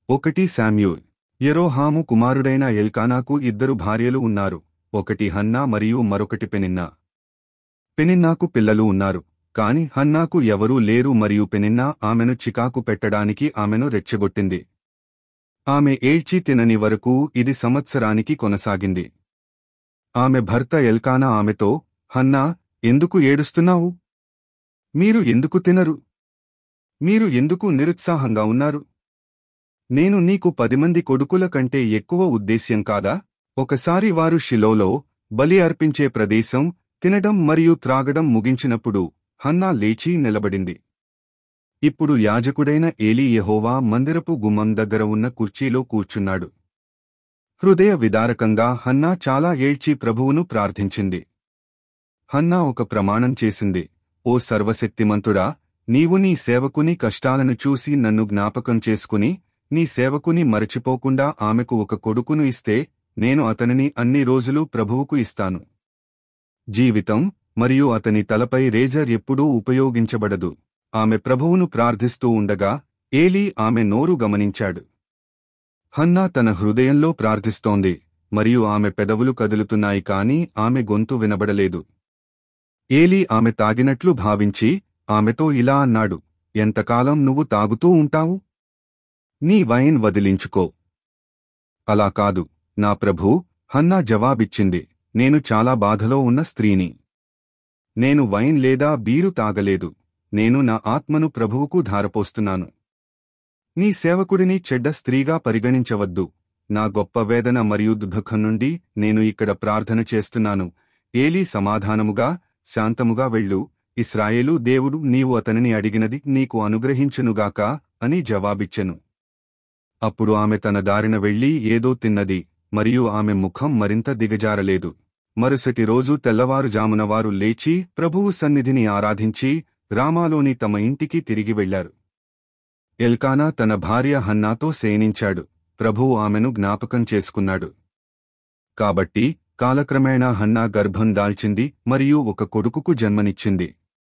ఒకటి శామ్యూల్ యెరోహాము కుమారుడైన ఎల్కానాకు ఇద్దరు భార్యలు ఉన్నారు ఒకటి హన్నా మరియు మరొకటి పెనిన్నా పెనిన్నాకు పిల్లలు ఉన్నారు కాని హన్నాకు ఎవరూ లేరు మరియు పెనిన్నా ఆమెను చికాకు పెట్టడానికి ఆమెను రెచ్చగొట్టింది ఆమె ఏడ్చి తినని వరకు ఇది సంవత్సరానికి కొనసాగింది ఆమె భర్త ఎల్కానా ఆమెతో హన్నా ఎందుకు ఏడుస్తున్నావు మీరు ఎందుకు తినరు మీరు ఎందుకు నిరుత్సాహంగా ఉన్నారు నేను నీకు పది మంది కొడుకుల కంటే ఎక్కువ ఉద్దేశ్యం కాదా ఒకసారి వారు షిలోలో బలి అర్పించే ప్రదేశం తినడం మరియు త్రాగడం ముగించినప్పుడు హన్నా లేచి నిలబడింది ఇప్పుడు యాజకుడైన ఏలీ యెహోవా మందిరపు గుమ్మం దగ్గర ఉన్న కుర్చీలో కూర్చున్నాడు హృదయ విదారకంగా హన్నా చాలా ఏడ్చి ప్రభువును ప్రార్థించింది హన్నా ఒక ప్రమాణం చేసింది ఓ సర్వశక్తిమంతుడా నీవు నీ సేవకుని కష్టాలను చూసి నన్ను జ్ఞాపకం చేసుకుని నీ సేవకుని మరచిపోకుండా ఆమెకు ఒక కొడుకును ఇస్తే నేను అతనిని అన్ని రోజులు ప్రభువుకు ఇస్తాను జీవితం మరియు అతని తలపై రేజర్ ఎప్పుడూ ఉపయోగించబడదు ఆమె ప్రభువును ప్రార్థిస్తూ ఉండగా ఏలీ ఆమె నోరు గమనించాడు హన్నా తన హృదయంలో ప్రార్థిస్తోంది మరియు ఆమె పెదవులు కదులుతున్నాయి కాని ఆమె గొంతు వినబడలేదు ఏలీ ఆమె తాగినట్లు భావించి ఆమెతో ఇలా అన్నాడు ఎంతకాలం నువ్వు తాగుతూ ఉంటావు నీ వైన్ వదిలించుకో అలా కాదు నా ప్రభూ హన్నా జవాబిచ్చింది నేను చాలా బాధలో ఉన్న స్త్రీని నేను వైన్ లేదా బీరు తాగలేదు నేను నా ఆత్మను ప్రభువుకు ధారపోస్తున్నాను నీ సేవకుడిని చెడ్డ స్త్రీగా పరిగణించవద్దు నా గొప్ప వేదన మరియు దుఃఖం నుండి నేను ఇక్కడ ప్రార్థన చేస్తున్నాను ఏలీ సమాధానముగా శాంతముగా వెళ్ళు ఇస్రాయేలు దేవుడు నీవు అతనిని అడిగినది నీకు అనుగ్రహించునుగాక అని జవాబిచ్చెను అప్పుడు ఆమె తన దారిన వెళ్లి ఏదో తిన్నది మరియు ఆమె ముఖం మరింత దిగజారలేదు మరుసటి రోజు తెల్లవారుజామున వారు లేచి ప్రభువు సన్నిధిని ఆరాధించి రామాలోని తమ ఇంటికి తిరిగి వెళ్లారు ఎల్కానా తన భార్య హన్నాతో శయనించాడు ప్రభువు ఆమెను జ్ఞాపకం చేసుకున్నాడు కాబట్టి కాలక్రమేణా హన్నా గర్భం దాల్చింది మరియు ఒక కొడుకుకు జన్మనిచ్చింది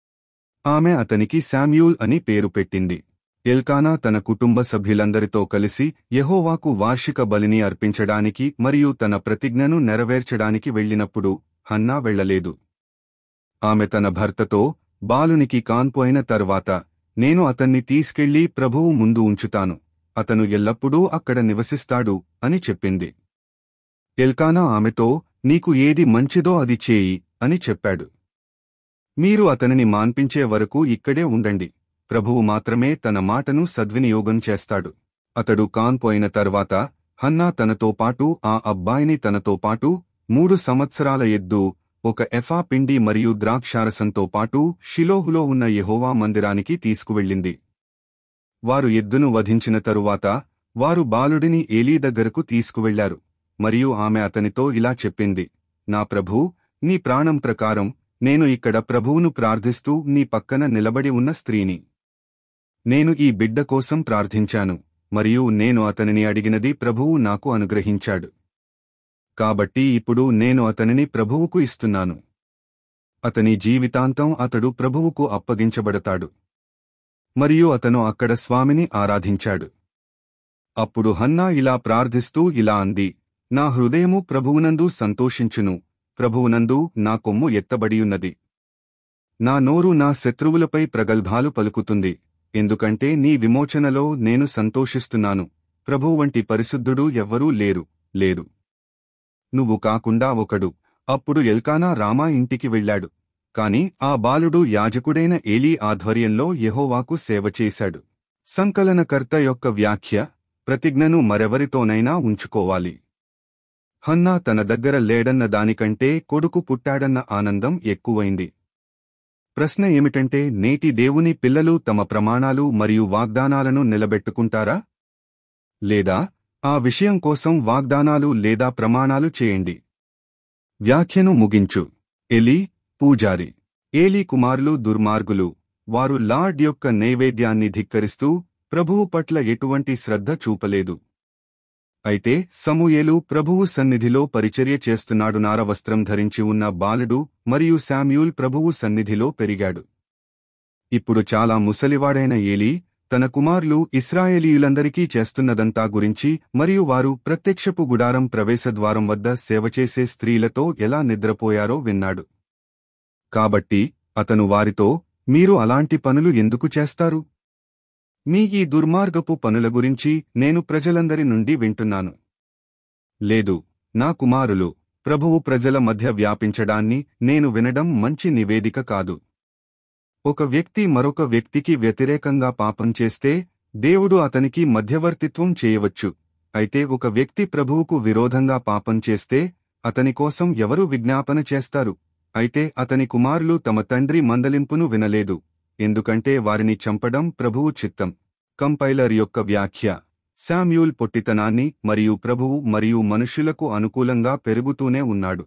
ఆమె అతనికి శామ్యూల్ అని పేరు పెట్టింది ఎల్కానా తన కుటుంబ సభ్యులందరితో కలిసి యెహోవాకు వార్షిక బలిని అర్పించడానికి మరియు తన ప్రతిజ్ఞను నెరవేర్చడానికి వెళ్ళినప్పుడు హన్నా వెళ్లలేదు ఆమె తన భర్తతో బాలునికి కాన్పు అయిన తర్వాత నేను అతన్ని తీసుకెళ్లి ప్రభువు ముందు ఉంచుతాను అతను ఎల్లప్పుడూ అక్కడ నివసిస్తాడు అని చెప్పింది ఎల్కానా ఆమెతో నీకు ఏది మంచిదో అది చేయి అని చెప్పాడు మీరు అతనిని మాన్పించే వరకు ఇక్కడే ఉండండి ప్రభువు మాత్రమే తన మాటను సద్వినియోగం చేస్తాడు అతడు కాన్పోయిన తర్వాత హన్నా తనతో పాటు ఆ అబ్బాయిని తనతో పాటు మూడు సంవత్సరాల ఎద్దు ఒక ఎఫా పిండి మరియు ద్రాక్షారసంతో పాటు షిలోహులో ఉన్న యెహోవా మందిరానికి తీసుకువెళ్ళింది వారు ఎద్దును వధించిన తరువాత వారు బాలుడిని ఏలీ దగ్గరకు తీసుకువెళ్లారు మరియు ఆమె అతనితో ఇలా చెప్పింది నా ప్రభూ నీ ప్రాణం ప్రకారం నేను ఇక్కడ ప్రభువును ప్రార్థిస్తూ నీ పక్కన నిలబడి ఉన్న స్త్రీని నేను ఈ బిడ్డ కోసం ప్రార్థించాను మరియు నేను అతనిని అడిగినది ప్రభువు నాకు అనుగ్రహించాడు కాబట్టి ఇప్పుడు నేను అతనిని ప్రభువుకు ఇస్తున్నాను అతని జీవితాంతం అతడు ప్రభువుకు అప్పగించబడతాడు మరియు అతను అక్కడ స్వామిని ఆరాధించాడు అప్పుడు హన్నా ఇలా ప్రార్థిస్తూ ఇలా అంది నా హృదయము ప్రభువునందు సంతోషించును ప్రభువునందు నా కొమ్ము ఎత్తబడియున్నది నా నోరు నా శత్రువులపై ప్రగల్భాలు పలుకుతుంది ఎందుకంటే నీ విమోచనలో నేను సంతోషిస్తున్నాను ప్రభువు వంటి పరిశుద్ధుడు ఎవ్వరూ లేరు లేరు నువ్వు కాకుండా ఒకడు అప్పుడు ఎల్కానా రామా ఇంటికి వెళ్ళాడు కాని ఆ బాలుడు యాజకుడైన ఏలీ ఆధ్వర్యంలో యెహోవాకు సేవ చేశాడు సంకలనకర్త యొక్క వ్యాఖ్య ప్రతిజ్ఞను మరెవరితోనైనా ఉంచుకోవాలి హన్నా తన దగ్గర లేడన్న దానికంటే కొడుకు పుట్టాడన్న ఆనందం ఎక్కువైంది ప్రశ్న ఏమిటంటే నేటి దేవుని పిల్లలు తమ ప్రమాణాలు మరియు వాగ్దానాలను నిలబెట్టుకుంటారా లేదా ఆ విషయం కోసం వాగ్దానాలు లేదా ప్రమాణాలు చేయండి వ్యాఖ్యను ముగించు ఎలీ పూజారి ఏలీ కుమారులు దుర్మార్గులు వారు లార్డ్ యొక్క నైవేద్యాన్ని ధిక్కరిస్తూ ప్రభువు పట్ల ఎటువంటి శ్రద్ధ చూపలేదు అయితే సమూయేలు ప్రభువు సన్నిధిలో పరిచర్య చేస్తున్నాడు నారవస్త్రం ధరించి ఉన్న బాలుడు మరియు శామ్యూల్ ప్రభువు సన్నిధిలో పెరిగాడు ఇప్పుడు చాలా ముసలివాడైన ఏలీ తన కుమారులు ఇస్రాయేలీయులందరికీ చేస్తున్నదంతా గురించి మరియు వారు ప్రత్యక్షపు గుడారం ప్రవేశద్వారం వద్ద సేవ చేసే స్త్రీలతో ఎలా నిద్రపోయారో విన్నాడు కాబట్టి అతను వారితో మీరు అలాంటి పనులు ఎందుకు చేస్తారు మీ ఈ దుర్మార్గపు పనుల గురించి నేను ప్రజలందరి నుండి వింటున్నాను లేదు నా కుమారులు ప్రభువు ప్రజల మధ్య వ్యాపించడాన్ని నేను వినడం మంచి నివేదిక కాదు ఒక వ్యక్తి మరొక వ్యక్తికి వ్యతిరేకంగా పాపం చేస్తే దేవుడు అతనికి మధ్యవర్తిత్వం చేయవచ్చు అయితే ఒక వ్యక్తి ప్రభువుకు విరోధంగా పాపం చేస్తే అతని కోసం ఎవరు విజ్ఞాపన చేస్తారు అయితే అతని కుమారులు తమ తండ్రి మందలింపును వినలేదు ఎందుకంటే వారిని చంపడం ప్రభువు చిత్తం కంపైలర్ యొక్క వ్యాఖ్య శామ్యూల్ పొట్టితనాన్ని మరియు ప్రభువు మరియు మనుష్యులకు అనుకూలంగా పెరుగుతూనే ఉన్నాడు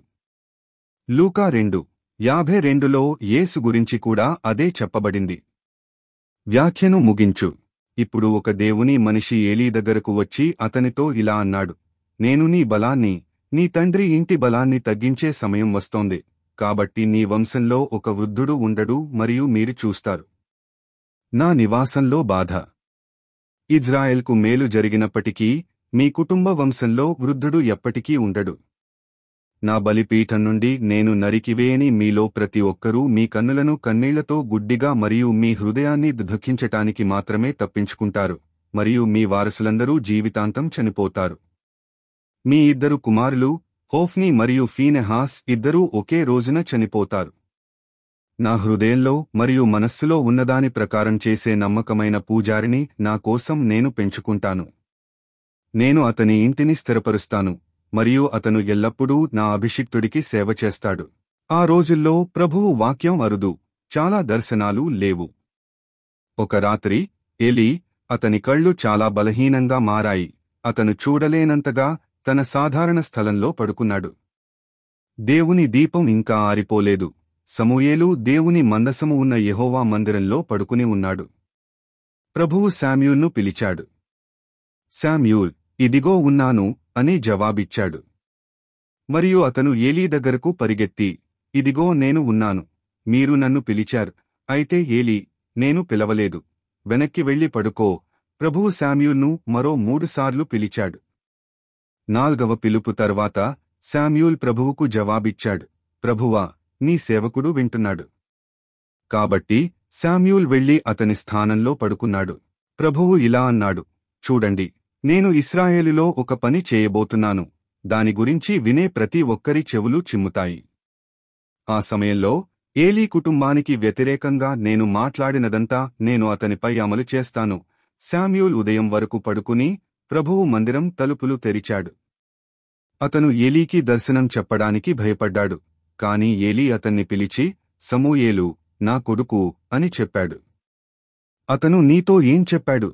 లూకా రెండు యాభై రెండులో యేసు గురించి కూడా అదే చెప్పబడింది వ్యాఖ్యను ముగించు ఇప్పుడు ఒక దేవుని మనిషి ఏలీ దగ్గరకు వచ్చి అతనితో ఇలా అన్నాడు నేను నీ బలాన్ని నీ తండ్రి ఇంటి బలాన్ని తగ్గించే సమయం వస్తోంది కాబట్టి నీ వంశంలో ఒక వృద్ధుడు ఉండడు మరియు మీరు చూస్తారు నా నివాసంలో బాధ ఇజ్రాయెల్కు మేలు జరిగినప్పటికీ మీ కుటుంబ వంశంలో వృద్ధుడు ఎప్పటికీ ఉండడు నా బలిపీఠం నుండి నేను నరికివేయని మీలో ప్రతి ఒక్కరూ మీ కన్నులను కన్నీళ్లతో గుడ్డిగా మరియు మీ హృదయాన్ని దుఃఖించటానికి మాత్రమే తప్పించుకుంటారు మరియు మీ వారసులందరూ జీవితాంతం చనిపోతారు మీ ఇద్దరు కుమారులు హోఫ్నీ మరియు ఫీనెహాస్ ఇద్దరూ ఒకే రోజున చనిపోతారు నా హృదయంలో మరియు మనస్సులో ఉన్నదాని ప్రకారం చేసే నమ్మకమైన పూజారిని నా కోసం నేను పెంచుకుంటాను నేను అతని ఇంటిని స్థిరపరుస్తాను మరియు అతను ఎల్లప్పుడూ నా అభిషిక్తుడికి సేవ చేస్తాడు ఆ రోజుల్లో ప్రభువు వాక్యం అరుదు చాలా దర్శనాలు లేవు ఒక రాత్రి ఎలీ అతని కళ్ళు చాలా బలహీనంగా మారాయి అతను చూడలేనంతగా తన సాధారణ స్థలంలో పడుకున్నాడు దేవుని దీపం ఇంకా ఆరిపోలేదు సమూయేలు దేవుని మందసము ఉన్న యెహోవా మందిరంలో పడుకుని ఉన్నాడు ప్రభువు శామ్యూల్ను పిలిచాడు శామ్యూల్ ఇదిగో ఉన్నాను అని జవాబిచ్చాడు మరియు అతను ఏలీ దగ్గరకు పరిగెత్తి ఇదిగో నేను ఉన్నాను మీరు నన్ను పిలిచారు అయితే ఏలీ నేను పిలవలేదు వెనక్కి వెళ్లి పడుకో ప్రభువు శామ్యూల్ను మరో మూడుసార్లు పిలిచాడు నాల్గవ పిలుపు తర్వాత శామ్యూల్ ప్రభువుకు జవాబిచ్చాడు ప్రభువా నీ సేవకుడు వింటున్నాడు కాబట్టి శామ్యూల్ వెళ్లి అతని స్థానంలో పడుకున్నాడు ప్రభువు ఇలా అన్నాడు చూడండి నేను ఇస్రాయేలులో ఒక పని చేయబోతున్నాను దాని గురించి వినే ప్రతి ఒక్కరి చెవులు చిమ్ముతాయి ఆ సమయంలో ఏలీ కుటుంబానికి వ్యతిరేకంగా నేను మాట్లాడినదంతా నేను అతనిపై అమలు చేస్తాను శామ్యూల్ ఉదయం వరకు పడుకుని ప్రభువు మందిరం తలుపులు తెరిచాడు అతను ఏలీకి దర్శనం చెప్పడానికి భయపడ్డాడు కాని ఏలీ అతన్ని పిలిచి సమూయేలు నా కొడుకు అని చెప్పాడు అతను నీతో ఏం చెప్పాడు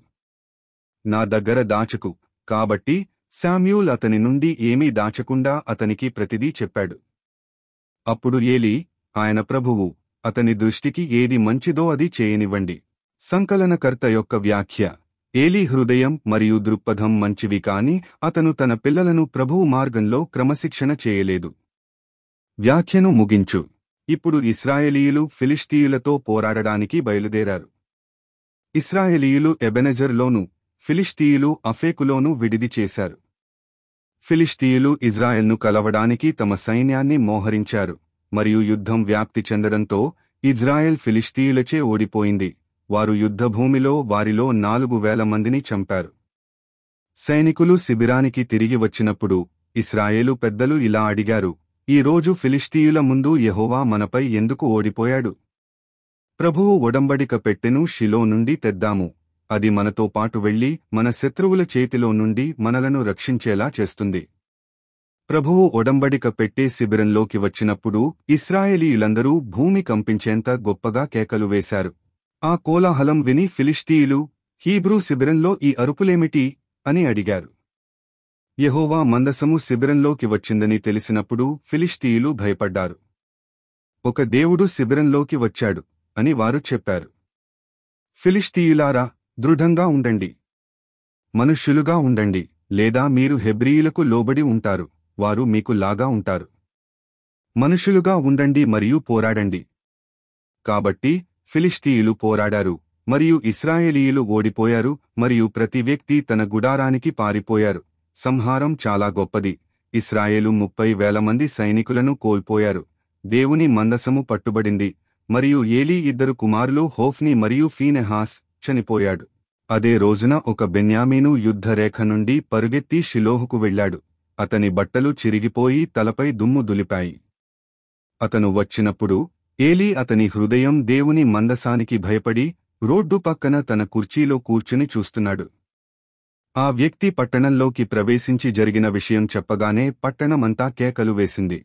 నా దగ్గర దాచకు కాబట్టి శామ్యూల్ అతని నుండి ఏమీ దాచకుండా అతనికి ప్రతిదీ చెప్పాడు అప్పుడు ఏలీ ఆయన ప్రభువు అతని దృష్టికి ఏది మంచిదో అది చేయనివ్వండి సంకలనకర్త యొక్క వ్యాఖ్య ఏలీ హృదయం మరియు దృక్పథం మంచివి కాని అతను తన పిల్లలను ప్రభువు మార్గంలో క్రమశిక్షణ చేయలేదు వ్యాఖ్యను ముగించు ఇప్పుడు ఇస్రాయేలీయులు ఫిలిష్తీయులతో పోరాడడానికి బయలుదేరారు ఇస్రాయేలీయులు ఎబెనెజర్లోను ఫిలిష్తీయులు అఫేకులోనూ విడిది చేశారు ఫిలిష్తీయులు ఇజ్రాయెల్ను కలవడానికి తమ సైన్యాన్ని మోహరించారు మరియు యుద్ధం వ్యాప్తి చెందడంతో ఇజ్రాయెల్ ఫిలిష్తీయులచే ఓడిపోయింది వారు యుద్ధభూమిలో వారిలో నాలుగు వేల మందిని చంపారు సైనికులు శిబిరానికి తిరిగి వచ్చినప్పుడు ఇస్రాయేలు పెద్దలు ఇలా అడిగారు ఈ రోజు ఫిలిష్తీయుల ముందు యెహోవా మనపై ఎందుకు ఓడిపోయాడు ప్రభువు ఒడంబడిక పెట్టెను షిలో నుండి తెద్దాము అది మనతో పాటు వెళ్లి మన శత్రువుల చేతిలో నుండి మనలను రక్షించేలా చేస్తుంది ప్రభువు ఒడంబడిక పెట్టే శిబిరంలోకి వచ్చినప్పుడు ఇస్రాయేలీయులందరూ భూమి కంపించేంత గొప్పగా కేకలు వేశారు ఆ కోలాహలం విని ఫిలిష్తీయులు హీబ్రూ శిబిరంలో ఈ అరుపులేమిటి అని అడిగారు యెహోవా మందసము శిబిరంలోకి వచ్చిందని తెలిసినప్పుడు ఫిలిష్తీయులు భయపడ్డారు ఒక దేవుడు శిబిరంలోకి వచ్చాడు అని వారు చెప్పారు ఫిలిష్తీయులారా దృఢంగా ఉండండి మనుష్యులుగా ఉండండి లేదా మీరు హెబ్రీయులకు లోబడి ఉంటారు వారు మీకు లాగా ఉంటారు మనుషులుగా ఉండండి మరియు పోరాడండి కాబట్టి ఫిలిష్తీయులు పోరాడారు మరియు ఇస్రాయేలీయులు ఓడిపోయారు మరియు ప్రతి వ్యక్తి తన గుడారానికి పారిపోయారు సంహారం చాలా గొప్పది ఇస్రాయేలు ముప్పై వేల మంది సైనికులను కోల్పోయారు దేవుని మందసము పట్టుబడింది మరియు ఏలీ ఇద్దరు కుమారులు హోఫ్ని మరియు ఫీనెహాస్ చనిపోయాడు అదే రోజున ఒక బెన్యామీను యుద్ధరేఖ నుండి పరుగెత్తి షిలోహుకు వెళ్ళాడు అతని బట్టలు చిరిగిపోయి తలపై దుమ్ము దులిపాయి అతను వచ్చినప్పుడు ఏలీ అతని హృదయం దేవుని మందసానికి భయపడి రోడ్డు పక్కన తన కుర్చీలో కూర్చుని చూస్తున్నాడు ఆ వ్యక్తి పట్టణంలోకి ప్రవేశించి జరిగిన విషయం చెప్పగానే పట్టణమంతా కేకలు వేసింది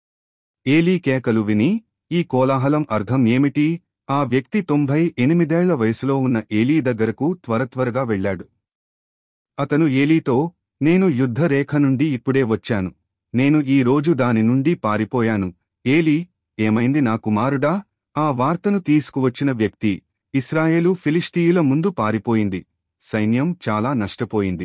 ఏలీ కేకలు విని ఈ కోలాహలం అర్థం ఏమిటి ఆ వ్యక్తి తొంభై ఎనిమిదేళ్ల వయసులో ఉన్న ఏలీ దగ్గరకు త్వరత్వరగా వెళ్ళాడు అతను ఏలీతో నేను యుద్ధరేఖ నుండి ఇప్పుడే వచ్చాను నేను ఈ రోజు దాని నుండి పారిపోయాను ఏలీ ఏమైంది నా కుమారుడా ఆ వార్తను తీసుకువచ్చిన వ్యక్తి ఇస్రాయేలు ఫిలిష్తీయుల ముందు పారిపోయింది సైన్యం చాలా నష్టపోయింది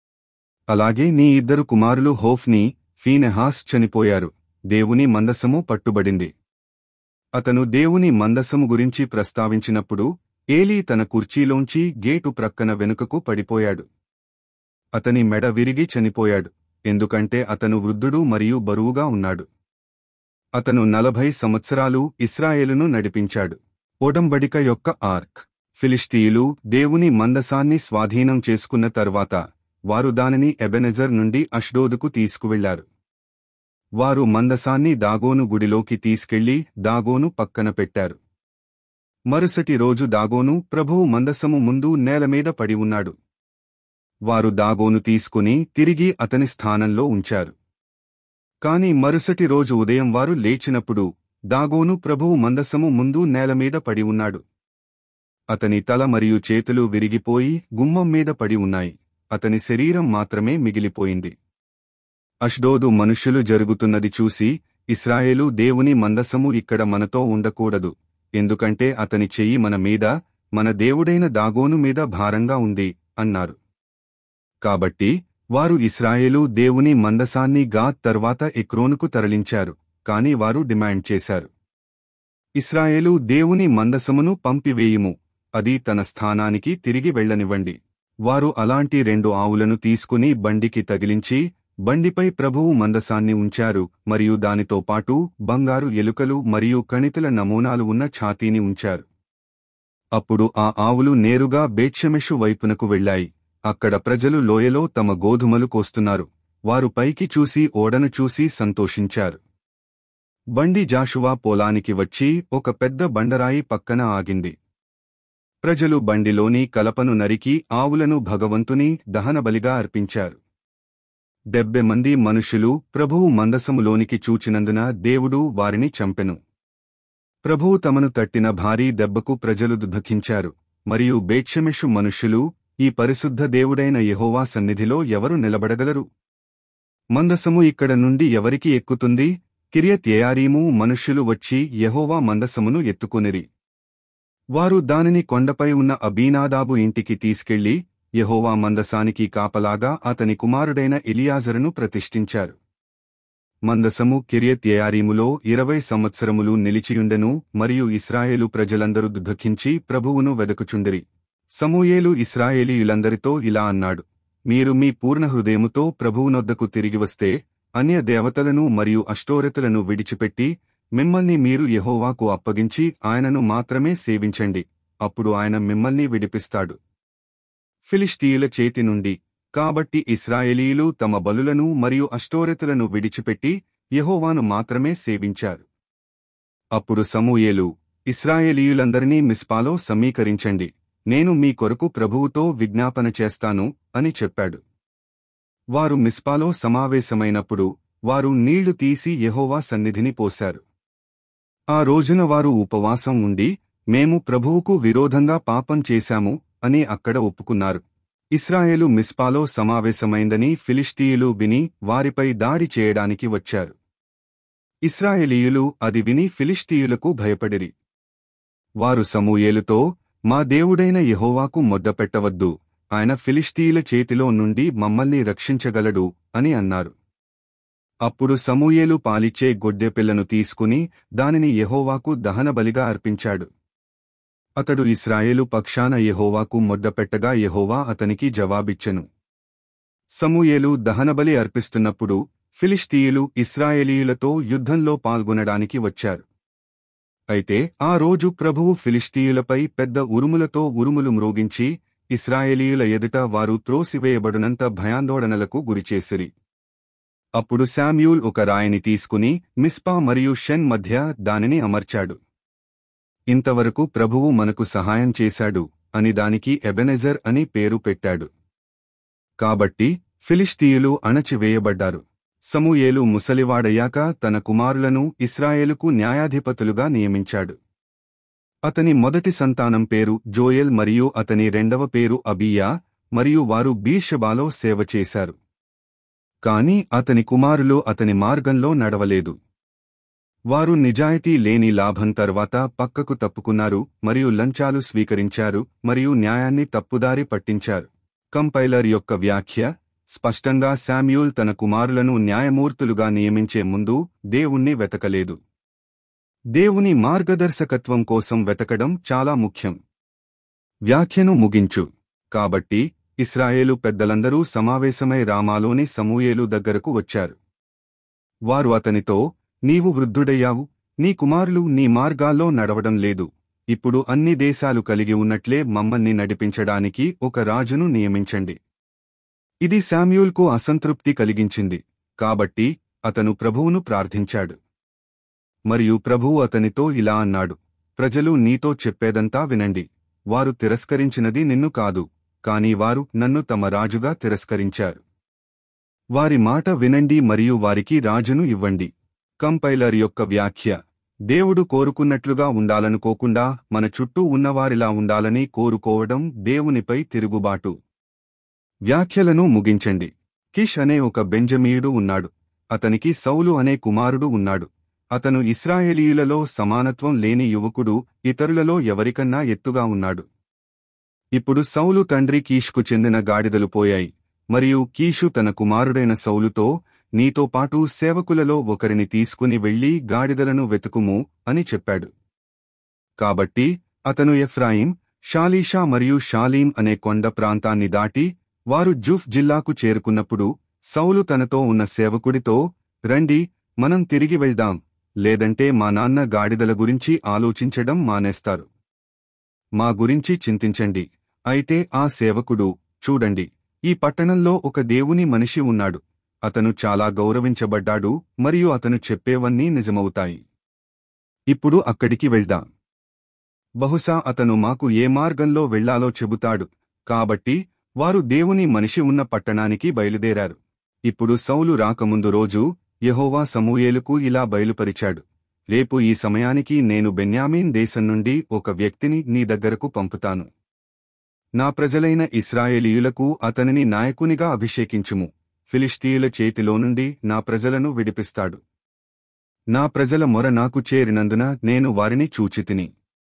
అలాగే నీ ఇద్దరు కుమారులు హోఫ్ని ఫీనెహాస్ చనిపోయారు దేవుని మందసము పట్టుబడింది అతను దేవుని మందసము గురించి ప్రస్తావించినప్పుడు ఏలీ తన కుర్చీలోంచి గేటు ప్రక్కన వెనుకకు పడిపోయాడు అతని మెడ విరిగి చనిపోయాడు ఎందుకంటే అతను వృద్ధుడు మరియు బరువుగా ఉన్నాడు అతను నలభై సంవత్సరాలు ఇస్రాయేలును నడిపించాడు ఒడంబడిక యొక్క ఆర్క్ ఫిలిష్తీయులు దేవుని మందసాన్ని స్వాధీనం చేసుకున్న తర్వాత వారు దానిని ఎబెనెజర్ నుండి అష్డోదుకు తీసుకువెళ్లారు వారు మందసాన్ని దాగోను గుడిలోకి తీసుకెళ్లి దాగోను పక్కన పెట్టారు మరుసటి రోజు దాగోను ప్రభువు మందసము ముందు నేలమీద పడి ఉన్నాడు వారు దాగోను తీసుకుని తిరిగి అతని స్థానంలో ఉంచారు కాని మరుసటి రోజు ఉదయం వారు లేచినప్పుడు దాగోను ప్రభువు మందసము ముందు నేలమీద పడి ఉన్నాడు అతని తల మరియు చేతులు విరిగిపోయి గుమ్మం మీద పడి ఉన్నాయి అతని శరీరం మాత్రమే మిగిలిపోయింది అష్డోదు మనుష్యులు జరుగుతున్నది చూసి ఇస్రాయేలు దేవుని మందసము ఇక్కడ మనతో ఉండకూడదు ఎందుకంటే అతని చెయ్యి మన మీద మన దేవుడైన దాగోను మీద భారంగా ఉంది అన్నారు కాబట్టి వారు ఇస్రాయేలు దేవుని మందసాన్ని గాత్ తర్వాత ఎక్రోనుకు తరలించారు కాని వారు డిమాండ్ చేశారు ఇస్రాయేలు దేవుని మందసమును పంపివేయుము అది తన స్థానానికి తిరిగి వెళ్ళనివ్వండి వారు అలాంటి రెండు ఆవులను తీసుకుని బండికి తగిలించి బండిపై ప్రభువు మందసాన్ని ఉంచారు మరియు దానితో పాటు బంగారు ఎలుకలు మరియు కణితుల నమూనాలు ఉన్న ఛాతీని ఉంచారు అప్పుడు ఆ ఆవులు నేరుగా బేత్షెమెషు వైపునకు వెళ్ళాయి అక్కడ ప్రజలు లోయలో తమ గోధుమలు కోస్తున్నారు వారు పైకి చూసి ఓడను చూసి సంతోషించారు బండి జాషువా పొలానికి వచ్చి ఒక పెద్ద బండరాయి పక్కన ఆగింది ప్రజలు బండిలోని కలపను నరికి ఆవులను భగవంతుని దహనబలిగా అర్పించారు డెబ్బె మంది మనుషులు ప్రభువు మందసములోనికి చూచినందున దేవుడు వారిని చంపెను ప్రభువు తమను తట్టిన భారీ దెబ్బకు ప్రజలు దుఃఖించారు మరియు బేక్షమిషు మనుష్యులు ఈ పరిశుద్ధ దేవుడైన యెహోవా సన్నిధిలో ఎవరు నిలబడగలరు మందసము ఇక్కడ నుండి ఎవరికి ఎక్కుతుంది కిరియత్ యయారీము మనుష్యులు వచ్చి యెహోవా మందసమును ఎత్తుకొనిరి వారు దానిని కొండపై ఉన్న అబీనాదాబు ఇంటికి తీసుకెళ్లి యెహోవా మందసానికి కాపలాగా అతని కుమారుడైన ఎలియాజరును ప్రతిష్ఠించారు మందసము కిరియత్ యయారీములో ఇరవై సంవత్సరములు నిలిచియుండెను మరియు ఇస్రాయేలు ప్రజలందరూ దుఃఖించి ప్రభువును వెదకుచుండిరి సమూయేలు ఇస్రాయేలీయులందరితో ఇలా అన్నాడు మీరు మీ పూర్ణ హృదయముతో ప్రభువునొద్దకు తిరిగి వస్తే అన్య దేవతలను మరియు అష్టోరతులను విడిచిపెట్టి మిమ్మల్ని మీరు యెహోవాకు అప్పగించి ఆయనను మాత్రమే సేవించండి అప్పుడు ఆయన మిమ్మల్ని విడిపిస్తాడు ఫిలిష్తీయుల చేతి నుండి కాబట్టి ఇస్రాయేలీయులు తమ బలులను మరియు అష్టోరతులను విడిచిపెట్టి యెహోవాను మాత్రమే సేవించారు అప్పుడు సమూయేలు ఇస్రాయేలీయులందరినీ మిస్పాలో సమీకరించండి నేను మీ కొరకు ప్రభువుతో విజ్ఞాపన చేస్తాను అని చెప్పాడు వారు మిస్పాలో సమావేశమైనప్పుడు వారు నీళ్లు తీసి యెహోవా సన్నిధిని పోశారు ఆ రోజున వారు ఉపవాసం ఉండి మేము ప్రభువుకు విరోధంగా పాపం చేశాము అని అక్కడ ఒప్పుకున్నారు ఇస్రాయేలు మిస్పాలో సమావేశమైందని ఫిలిష్తీయులు విని వారిపై దాడి చేయడానికి వచ్చారు ఇస్రాయేలీయులు అది విని ఫిలిష్తీయులకు భయపడిరి వారు సమూయేలుతో మా దేవుడైన యెహోవాకు మొద్దపెట్టవద్దు ఆయన ఫిలిష్తీయుల చేతిలో నుండి మమ్మల్ని రక్షించగలడు అని అన్నారు అప్పుడు సమూయేలు పాలిచ్చే గొడ్డెపిల్లను తీసుకుని దానిని యెహోవాకు దహనబలిగా అర్పించాడు అతడు ఇస్రాయేలు పక్షాన యెహోవాకు మొడ్డపెట్టగా యెహోవా అతనికి జవాబిచ్చెను సమూయేలు దహనబలి అర్పిస్తున్నప్పుడు ఫిలిష్తీయులు ఇస్రాయేలీయులతో యుద్ధంలో పాల్గొనడానికి వచ్చారు అయితే ఆ రోజు ప్రభువు ఫిలిష్తీయులపై పెద్ద ఉరుములతో ఉరుములు మ్రోగించి ఇస్రాయేలీయుల ఎదుట వారు త్రోసివేయబడునంత భయాందోళనలకు గురిచేసిరి అప్పుడు శామ్యూల్ ఒక రాయిని తీసుకుని మిస్పా మరియు షెన్ మధ్య దానిని అమర్చాడు ఇంతవరకు ప్రభువు మనకు సహాయం చేశాడు అని దానికి ఎబెనెజర్ అని పేరు పెట్టాడు కాబట్టి ఫిలిష్తీయులు అణచివేయబడ్డారు సమూయేలు ముసలివాడయ్యాక తన కుమారులను ఇస్రాయేలుకు న్యాయాధిపతులుగా నియమించాడు అతని మొదటి సంతానం పేరు జోయెల్ మరియు అతని రెండవ పేరు అబియా మరియు వారు బీర్షబాలో సేవ చేశారు కాని అతని కుమారులు అతని మార్గంలో నడవలేదు వారు నిజాయితీ లేని లాభం తర్వాత పక్కకు తప్పుకున్నారు మరియు లంచాలు స్వీకరించారు మరియు న్యాయాన్ని తప్పుదారి పట్టించారు కంపైలర్ యొక్క వ్యాఖ్య స్పష్టంగా శామ్యూల్ తన కుమారులను న్యాయమూర్తులుగా నియమించే ముందు దేవుణ్ణి వెతకలేదు దేవుని మార్గదర్శకత్వం కోసం వెతకడం చాలా ముఖ్యం వ్యాఖ్యను ముగించు కాబట్టి ఇస్రాయేలు పెద్దలందరూ సమావేశమై రామాలోని సమూయేలు దగ్గరకు వచ్చారు వారు అతనితో నీవు వృద్ధుడయ్యావు నీ కుమారులు నీ మార్గాల్లో నడవడం లేదు ఇప్పుడు అన్ని దేశాలు కలిగి ఉన్నట్లే మమ్మల్ని నడిపించడానికి ఒక రాజును నియమించండి ఇది శామ్యూల్కు అసంతృప్తి కలిగించింది కాబట్టి అతను ప్రభువును ప్రార్థించాడు మరియు ప్రభువు అతనితో ఇలా అన్నాడు ప్రజలు నీతో చెప్పేదంతా వినండి వారు తిరస్కరించినది నిన్ను కాదు కాని వారు నన్ను తమ రాజుగా తిరస్కరించారు వారి మాట వినండి మరియు వారికి రాజును ఇవ్వండి కంపైలర్ యొక్క వ్యాఖ్య దేవుడు కోరుకున్నట్లుగా ఉండాలనుకోకుండా మన చుట్టూ ఉన్నవారిలా ఉండాలని కోరుకోవడం దేవునిపై తిరుగుబాటు వ్యాఖ్యలను ముగించండి కిష్ అనే ఒక బెంజమీయుడు ఉన్నాడు అతనికి సౌలు అనే కుమారుడు ఉన్నాడు అతను ఇస్రాయేలీయులలో సమానత్వం లేని యువకుడు ఇతరులలో ఎవరికన్నా ఎత్తుగా ఉన్నాడు ఇప్పుడు సౌలు తండ్రి కీష్కు చెందిన గాడిదలు పోయాయి మరియు కీషు తన కుమారుడైన సౌలుతో నీతో పాటు సేవకులలో ఒకరిని తీసుకుని వెళ్లి గాడిదలను వెతుకుము అని చెప్పాడు కాబట్టి అతను ఎఫ్రాయిం షాలీషా మరియు షాలీం అనే కొండ ప్రాంతాన్ని దాటి వారు జుఫ్ జిల్లాకు చేరుకున్నప్పుడు సౌలు తనతో ఉన్న సేవకుడితో రండి మనం తిరిగి వెళ్దాం లేదంటే మా నాన్న గాడిదల గురించి ఆలోచించడం మానేస్తారు మా గురించి చింతించండి అయితే ఆ సేవకుడు చూడండి ఈ పట్టణంలో ఒక దేవుని మనిషి ఉన్నాడు అతను చాలా గౌరవించబడ్డాడు మరియు అతను చెప్పేవన్నీ నిజమవుతాయి ఇప్పుడు అక్కడికి వెళ్దాం బహుశా అతను మాకు ఏ మార్గంలో వెళ్లాలో చెబుతాడు కాబట్టి వారు దేవుని మనిషి ఉన్న పట్టణానికి బయలుదేరారు ఇప్పుడు సౌలు రాకముందు రోజు యెహోవా సమూయేలుకు ఇలా బయలుపరిచాడు రేపు ఈ సమయానికి నేను బెన్యామీన్ దేశం నుండి ఒక వ్యక్తిని నీ దగ్గరకు పంపుతాను నా ప్రజలైన ఇస్రాయేలీయులకు అతనిని నాయకునిగా అభిషేకించుము ఫిలిష్తీయుల చేతిలో నుండి నా ప్రజలను విడిపిస్తాడు నా ప్రజల మొర నాకు చేరినందున నేను వారిని చూచితిని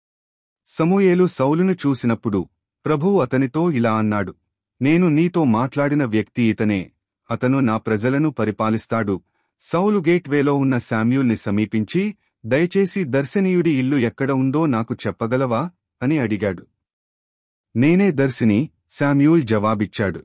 సమూయేలు సౌలును చూసినప్పుడు ప్రభువు అతనితో ఇలా అన్నాడు నేను నీతో మాట్లాడిన వ్యక్తి ఇతనే అతను నా ప్రజలను పరిపాలిస్తాడు సౌలు గేట్వేలో ఉన్న శామ్యూల్ని సమీపించి దయచేసి దర్శనీయుడి ఇల్లు ఎక్కడ ఉందో నాకు చెప్పగలవా అని అడిగాడు నేనే దర్శిని శామ్యూల్ జవాబిచ్చాడు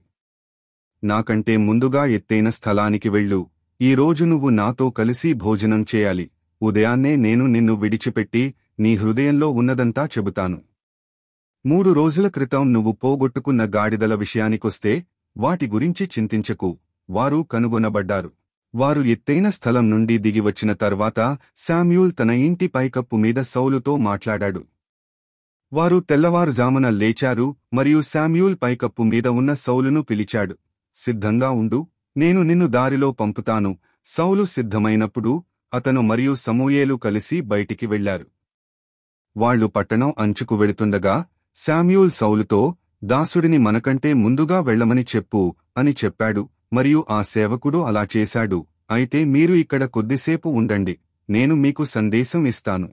నాకంటే ముందుగా ఎత్తైన స్థలానికి వెళ్ళు ఈ రోజు నువ్వు నాతో కలిసి భోజనం చేయాలి ఉదయాన్నే నేను నిన్ను విడిచిపెట్టి నీ హృదయంలో ఉన్నదంతా చెబుతాను మూడు రోజుల క్రితం నువ్వు పోగొట్టుకున్న గాడిదల విషయానికొస్తే వాటి గురించి చింతించకు వారు కనుగొనబడ్డారు వారు ఎత్తైన స్థలం నుండి దిగివచ్చిన తర్వాత శామ్యూల్ తన ఇంటి పైకప్పు మీద సౌలుతో మాట్లాడాడు వారు తెల్లవారుజామున లేచారు మరియు శామ్యూల్ పైకప్పు మీద ఉన్న సౌలును పిలిచాడు సిద్ధంగా ఉండు నేను నిన్ను దారిలో పంపుతాను సౌలు సిద్ధమైనప్పుడు అతను మరియు సమూయేలు కలిసి బయటికి వెళ్లారు వాళ్లు పట్టణం అంచుకు వెళుతుండగా శామ్యూల్ సౌలుతో దాసుడిని మనకంటే ముందుగా వెళ్ళమని చెప్పు అని చెప్పాడు మరియు ఆ సేవకుడు అలా చేశాడు అయితే మీరు ఇక్కడ కొద్దిసేపు ఉండండి నేను మీకు సందేశం ఇస్తాను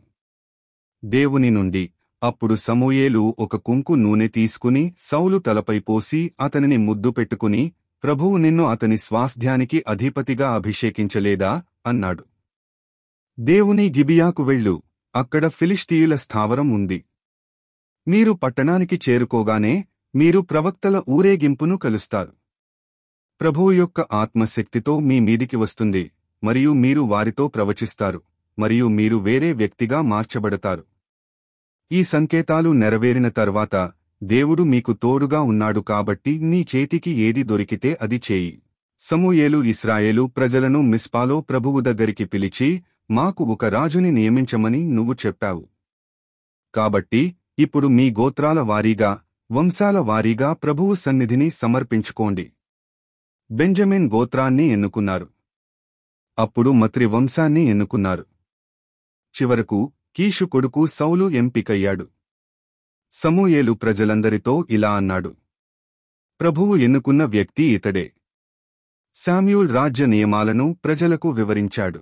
దేవుని నుండి అప్పుడు సమూయేలు ఒక కుంకు నూనె తీసుకుని సౌలు తలపై పోసి అతనిని ముద్దు పెట్టుకుని ప్రభువు నిన్ను అతని స్వాస్థ్యానికి అధిపతిగా అభిషేకించలేదా అన్నాడు దేవుని గిబియాకు వెళ్ళు అక్కడ ఫిలిష్తీయుల స్థావరం ఉంది మీరు పట్టణానికి చేరుకోగానే మీరు ప్రవక్తల ఊరేగింపును కలుస్తారు ప్రభువు యొక్క ఆత్మశక్తితో మీ మీదికి వస్తుంది మరియు మీరు వారితో ప్రవచిస్తారు మరియు మీరు వేరే వ్యక్తిగా మార్చబడతారు ఈ సంకేతాలు నెరవేరిన తర్వాత దేవుడు మీకు తోడుగా ఉన్నాడు కాబట్టి నీ చేతికి ఏది దొరికితే అది చేయి సమూయేలు ఇస్రాయేలు ప్రజలను మిస్పాలో ప్రభువు దగ్గరికి పిలిచి మాకు ఒక రాజుని నియమించమని నువ్వు చెప్పావు కాబట్టి ఇప్పుడు మీ గోత్రాల వారీగా వంశాల వారీగా ప్రభువు సన్నిధిని సమర్పించుకోండి బెంజమిన్ గోత్రాన్ని ఎన్నుకున్నారు అప్పుడు మత్రి వంశాన్ని ఎన్నుకున్నారు చివరకు కీషు కొడుకు సౌలు ఎంపికయ్యాడు సమూయేలు ప్రజలందరితో ఇలా అన్నాడు ప్రభువు ఎన్నుకున్న వ్యక్తి ఇతడే శామ్యూల్ రాజ్య నియమాలను ప్రజలకు వివరించాడు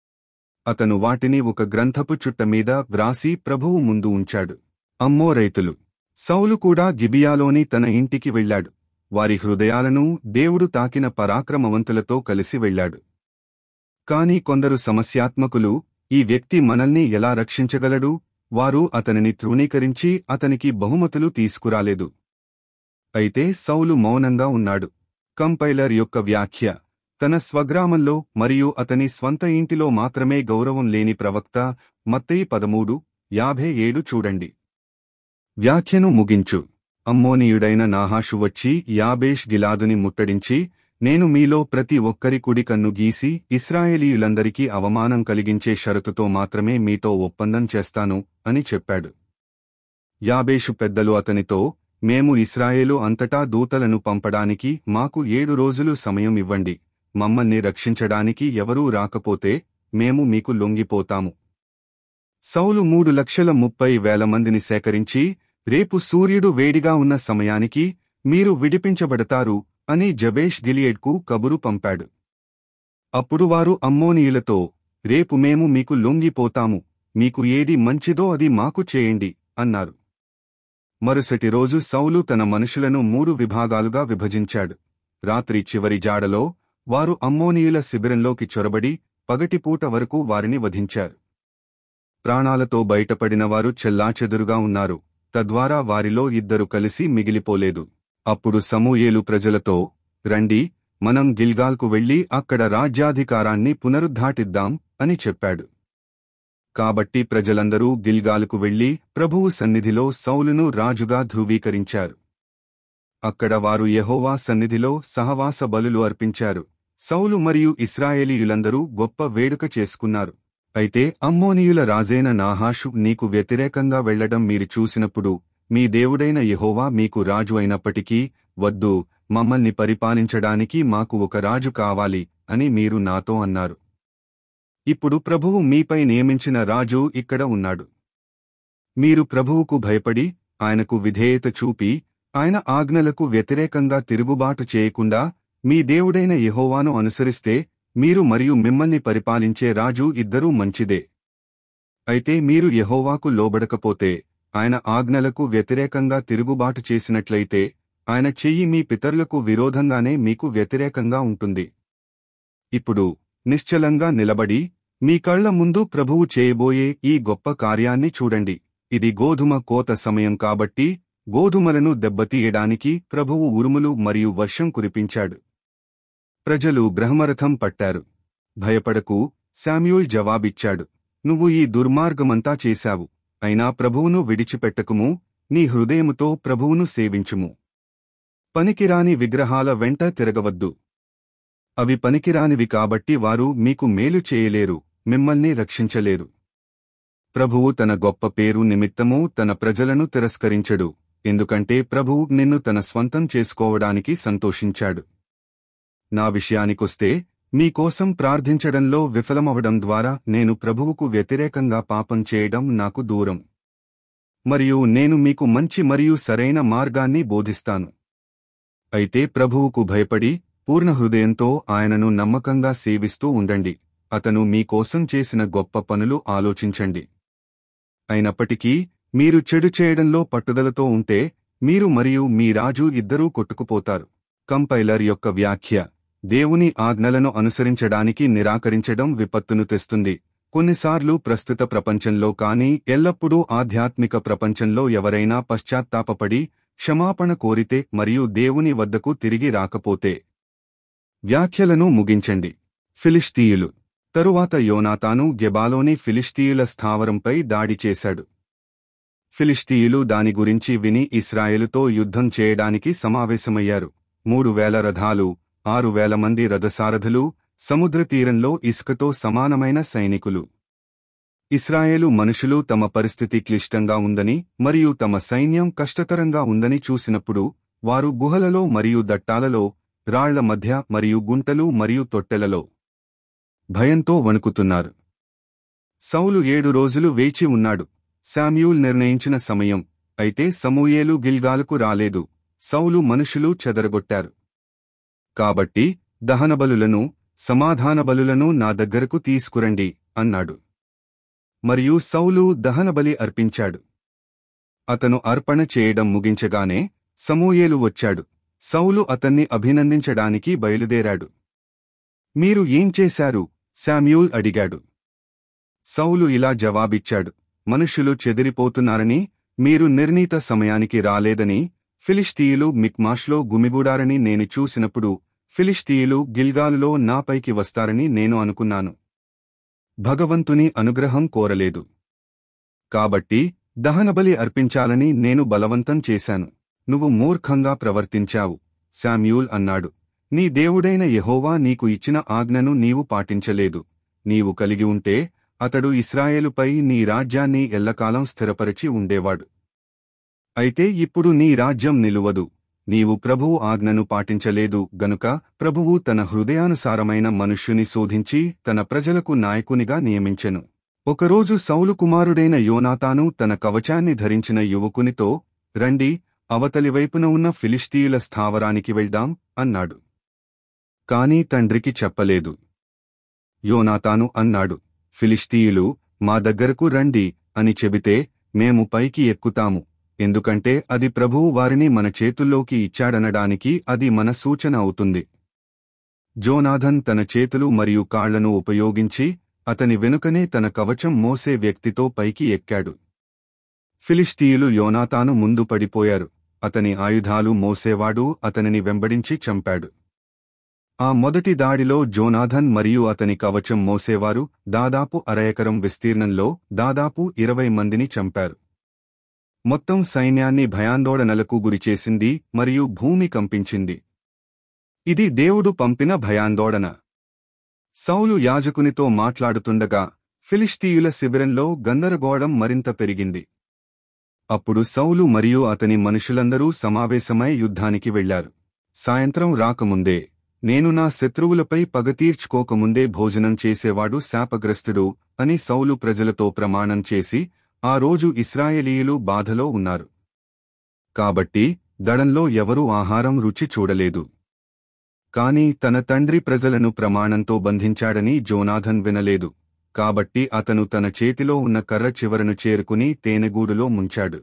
అతను వాటిని ఒక గ్రంథపు చుట్ట మీద వ్రాసి ప్రభువు ముందు ఉంచాడు అమ్మో రైతులు సౌలు కూడా గిబియాలోని తన ఇంటికి వెళ్ళాడు వారి హృదయాలను దేవుడు తాకిన పరాక్రమవంతులతో కలిసి వెళ్ళాడు కాని కొందరు సమస్యాత్మకులు ఈ వ్యక్తి మనల్ని ఎలా రక్షించగలడు వారు అతనిని తృణీకరించి అతనికి బహుమతులు తీసుకురాలేదు అయితే సౌలు మౌనంగా ఉన్నాడు కంపైలర్ యొక్క వ్యాఖ్య తన స్వగ్రామంలో మరియు అతని స్వంత ఇంటిలో మాత్రమే గౌరవం లేని ప్రవక్త మత్తయి పదమూడు యాభై ఏడు చూడండి వ్యాఖ్యను ముగించు అమ్మోనీయుడైన నాహాషు వచ్చి యాబేష్ గిలాదుని ముట్టడించి నేను మీలో ప్రతి ఒక్కరి కుడి కన్ను గీసి ఇస్రాయేలీయులందరికీ అవమానం కలిగించే షరతుతో మాత్రమే మీతో ఒప్పందం చేస్తాను అని చెప్పాడు యాబేషు పెద్దలు అతనితో మేము ఇస్రాయేలు అంతటా దూతలను పంపడానికి మాకు ఏడు రోజులు సమయం ఇవ్వండి మమ్మల్ని రక్షించడానికి ఎవరూ రాకపోతే మేము మీకు లొంగిపోతాము సౌలు మూడు లక్షల ముప్పై వేల మందిని సేకరించి రేపు సూర్యుడు వేడిగా ఉన్న సమయానికి మీరు విడిపించబడతారు అని జబేష్ గిలియడ్కు కబురు పంపాడు అప్పుడు వారు అమ్మోనీయులతో రేపు మేము మీకు లొంగిపోతాము మీకు ఏది మంచిదో అది మాకు చేయండి అన్నారు మరుసటి రోజు సౌలు తన మనుషులను మూడు విభాగాలుగా విభజించాడు రాత్రి చివరి జాడలో వారు అమ్మోనీయుల శిబిరంలోకి చొరబడి పగటిపూట వరకు వారిని వధించారు ప్రాణాలతో బయటపడిన వారు చెల్లాచెదురుగా ఉన్నారు తద్వారా వారిలో ఇద్దరు కలిసి మిగిలిపోలేదు అప్పుడు సమూయేలు ప్రజలతో రండి మనం గిల్గాల్కు వెళ్లి అక్కడ రాజ్యాధికారాన్ని పునరుద్ఘాటిద్దాం అని చెప్పాడు కాబట్టి ప్రజలందరూ గిల్గాలుకు వెళ్లి ప్రభువు సన్నిధిలో సౌలును రాజుగా ధృవీకరించారు అక్కడ వారు యెహోవా సన్నిధిలో సహవాస బలులు అర్పించారు సౌలు మరియు ఇస్రాయేలీయులందరూ గొప్ప వేడుక చేసుకున్నారు అయితే అమ్మోనీయుల రాజైన నాహాషు నీకు వ్యతిరేకంగా వెళ్లడం మీరు చూసినప్పుడు మీ దేవుడైన యెహోవా మీకు రాజు అయినప్పటికీ వద్దు మమ్మల్ని పరిపాలించడానికి మాకు ఒక రాజు కావాలి అని మీరు నాతో అన్నారు ఇప్పుడు ప్రభువు మీపై నియమించిన రాజు ఇక్కడ ఉన్నాడు మీరు ప్రభువుకు భయపడి ఆయనకు విధేయత చూపి ఆయన ఆజ్ఞలకు వ్యతిరేకంగా తిరుగుబాటు చేయకుండా మీ దేవుడైన యెహోవాను అనుసరిస్తే మీరు మరియు మిమ్మల్ని పరిపాలించే రాజు ఇద్దరూ మంచిదే అయితే మీరు యెహోవాకు లోబడకపోతే ఆయన ఆజ్ఞలకు వ్యతిరేకంగా తిరుగుబాటు చేసినట్లయితే ఆయన చెయ్యి మీ పితరులకు విరోధంగానే మీకు వ్యతిరేకంగా ఉంటుంది ఇప్పుడు నిశ్చలంగా నిలబడి మీ కళ్ల ముందు ప్రభువు చేయబోయే ఈ గొప్ప కార్యాన్ని చూడండి ఇది గోధుమ కోత సమయం కాబట్టి గోధుమలను దెబ్బతీయడానికి ప్రభువు ఉరుములు మరియు వర్షం కురిపించాడు ప్రజలు బ్రహ్మరథం పట్టారు భయపడకు శామ్యూల్ జవాబిచ్చాడు నువ్వు ఈ దుర్మార్గమంతా చేశావు అయినా ప్రభువును విడిచిపెట్టకుము నీ హృదయముతో ప్రభువును సేవించుము పనికిరాని విగ్రహాల వెంట తిరగవద్దు అవి పనికిరానివి కాబట్టి వారు మీకు మేలు చేయలేరు మిమ్మల్ని రక్షించలేరు ప్రభువు తన గొప్ప పేరు నిమిత్తము తన ప్రజలను తిరస్కరించడు ఎందుకంటే ప్రభువు నిన్ను తన స్వంతం చేసుకోవడానికి సంతోషించాడు నా విషయానికొస్తే మీకోసం ప్రార్థించడంలో విఫలమవడం ద్వారా నేను ప్రభువుకు వ్యతిరేకంగా పాపం చేయడం నాకు దూరం మరియు నేను మీకు మంచి మరియు సరైన మార్గాన్ని బోధిస్తాను అయితే ప్రభువుకు భయపడి పూర్ణ హృదయంతో ఆయనను నమ్మకంగా సేవిస్తూ ఉండండి అతను మీకోసం చేసిన గొప్ప పనులు ఆలోచించండి అయినప్పటికీ మీరు చెడు చేయడంలో పట్టుదలతో ఉంటే మీరు మరియు మీ రాజు ఇద్దరూ కొట్టుకుపోతారు కంపైలర్ యొక్క వ్యాఖ్య దేవుని ఆజ్ఞలను అనుసరించడానికి నిరాకరించడం విపత్తును తెస్తుంది కొన్నిసార్లు ప్రస్తుత ప్రపంచంలో కానీ ఎల్లప్పుడూ ఆధ్యాత్మిక ప్రపంచంలో ఎవరైనా పశ్చాత్తాపపడి క్షమాపణ కోరితే మరియు దేవుని వద్దకు తిరిగి రాకపోతే వ్యాఖ్యలను ముగించండి ఫిలిస్తీయులు తరువాత యోనాతాను గెబాలోని ఫిలిస్తీయుల స్థావరంపై దాడి చేశాడు ఫిలిస్తీయులు దాని గురించి విని ఇస్రాయేలుతో యుద్ధం చేయడానికి సమావేశమయ్యారు మూడు వేల రథాలు ఆరు వేల మంది రథసారథులు సముద్ర తీరంలో ఇసుకతో సమానమైన సైనికులు ఇస్రాయేలు మనుషులు తమ పరిస్థితి క్లిష్టంగా ఉందని మరియు తమ సైన్యం కష్టతరంగా ఉందని చూసినప్పుడు వారు గుహలలో మరియు దట్టాలలో రాళ్ల మధ్య మరియు గుంటలు మరియు తొట్టెలలో భయంతో వణుకుతున్నారు సౌలు ఏడు రోజులు వేచి ఉన్నాడు శామ్యూల్ నిర్ణయించిన సమయం అయితే సమూయేలు గిల్గాలకు రాలేదు సౌలు మనుషులు చెదరగొట్టారు కాబట్టి దహనబలులను సమాధాన బలులను నా దగ్గరకు తీసుకురండి అన్నాడు మరియు సౌలు దహనబలి అర్పించాడు అతను అర్పణ చేయడం ముగించగానే సమూయేలు వచ్చాడు సౌలు అతన్ని అభినందించడానికి బయలుదేరాడు మీరు ఏం చేశారు శామ్యూల్ అడిగాడు సౌలు ఇలా జవాబిచ్చాడు మనుషులు చెదిరిపోతున్నారని మీరు నిర్ణీత సమయానికి రాలేదని ఫిలిస్తీయులు మిక్మాష్లో గుమిగూడారని నేను చూసినప్పుడు ఫిలిస్తీయులు గిల్గాలులో నాపైకి వస్తారని నేను అనుకున్నాను భగవంతుని అనుగ్రహం కోరలేదు కాబట్టి దహనబలి అర్పించాలని నేను బలవంతం చేశాను నువ్వు మూర్ఖంగా ప్రవర్తించావు శామ్యూల్ అన్నాడు నీ దేవుడైన యెహోవా నీకు ఇచ్చిన ఆజ్ఞను నీవు పాటించలేదు నీవు కలిగి ఉంటే అతడు ఇస్రాయేలుపై నీ రాజ్యాన్ని ఎల్లకాలం స్థిరపరిచి ఉండేవాడు అయితే ఇప్పుడు నీ రాజ్యం నిలువదు నీవు ప్రభువు ఆజ్ఞను పాటించలేదు గనుక ప్రభువు తన హృదయానుసారమైన మనుష్యుని శోధించి తన ప్రజలకు నాయకునిగా నియమించెను ఒకరోజు సౌలు కుమారుడైన యోనాతాను తన కవచాన్ని ధరించిన యువకునితో రండి అవతలి వైపున ఉన్న ఫిలిస్తీయుల స్థావరానికి వెళ్దాం అన్నాడు కాని తండ్రికి చెప్పలేదు యోనాతాను అన్నాడు ఫిలిస్తీయులు మా దగ్గరకు రండి అని చెబితే మేము పైకి ఎక్కుతాము ఎందుకంటే అది ప్రభువు వారిని మన చేతుల్లోకి ఇచ్చాడనడానికి అది మన సూచన అవుతుంది జోనాథన్ తన చేతులు మరియు కాళ్లను ఉపయోగించి అతని వెనుకనే తన కవచం మోసే వ్యక్తితో పైకి ఎక్కాడు ఫిలిస్తీయులు యోనాతాను ముందు పడిపోయారు అతని ఆయుధాలు మోసేవాడు అతనిని వెంబడించి చంపాడు ఆ మొదటి దాడిలో జోనాథన్ మరియు అతని కవచం మోసేవారు దాదాపు అరఎకరం విస్తీర్ణంలో దాదాపు ఇరవై మందిని చంపారు మొత్తం సైన్యాన్ని భయాందోళనలకు గురిచేసింది మరియు భూమి కంపించింది ఇది దేవుడు పంపిన భయాందోళన సౌలు యాజకునితో మాట్లాడుతుండగా ఫిలిస్తీయుల శిబిరంలో గందరగోళం మరింత పెరిగింది అప్పుడు సౌలు మరియు అతని మనుషులందరూ సమావేశమై యుద్ధానికి వెళ్లారు సాయంత్రం రాకముందే నేను నా శత్రువులపై పగ తీర్చుకోకముందే భోజనం చేసేవాడు శాపగ్రస్తుడు అని సౌలు ప్రజలతో ప్రమాణం చేసి ఆ రోజు ఇస్రాయేలీయులు బాధలో ఉన్నారు కాబట్టి దడంలో ఎవరూ ఆహారం రుచి చూడలేదు కాని తన తండ్రి ప్రజలను ప్రమాణంతో బంధించాడని జోనాథన్ వినలేదు కాబట్టి అతను తన చేతిలో ఉన్న కర్ర చివరను చేరుకుని తేనెగూడులో ముంచాడు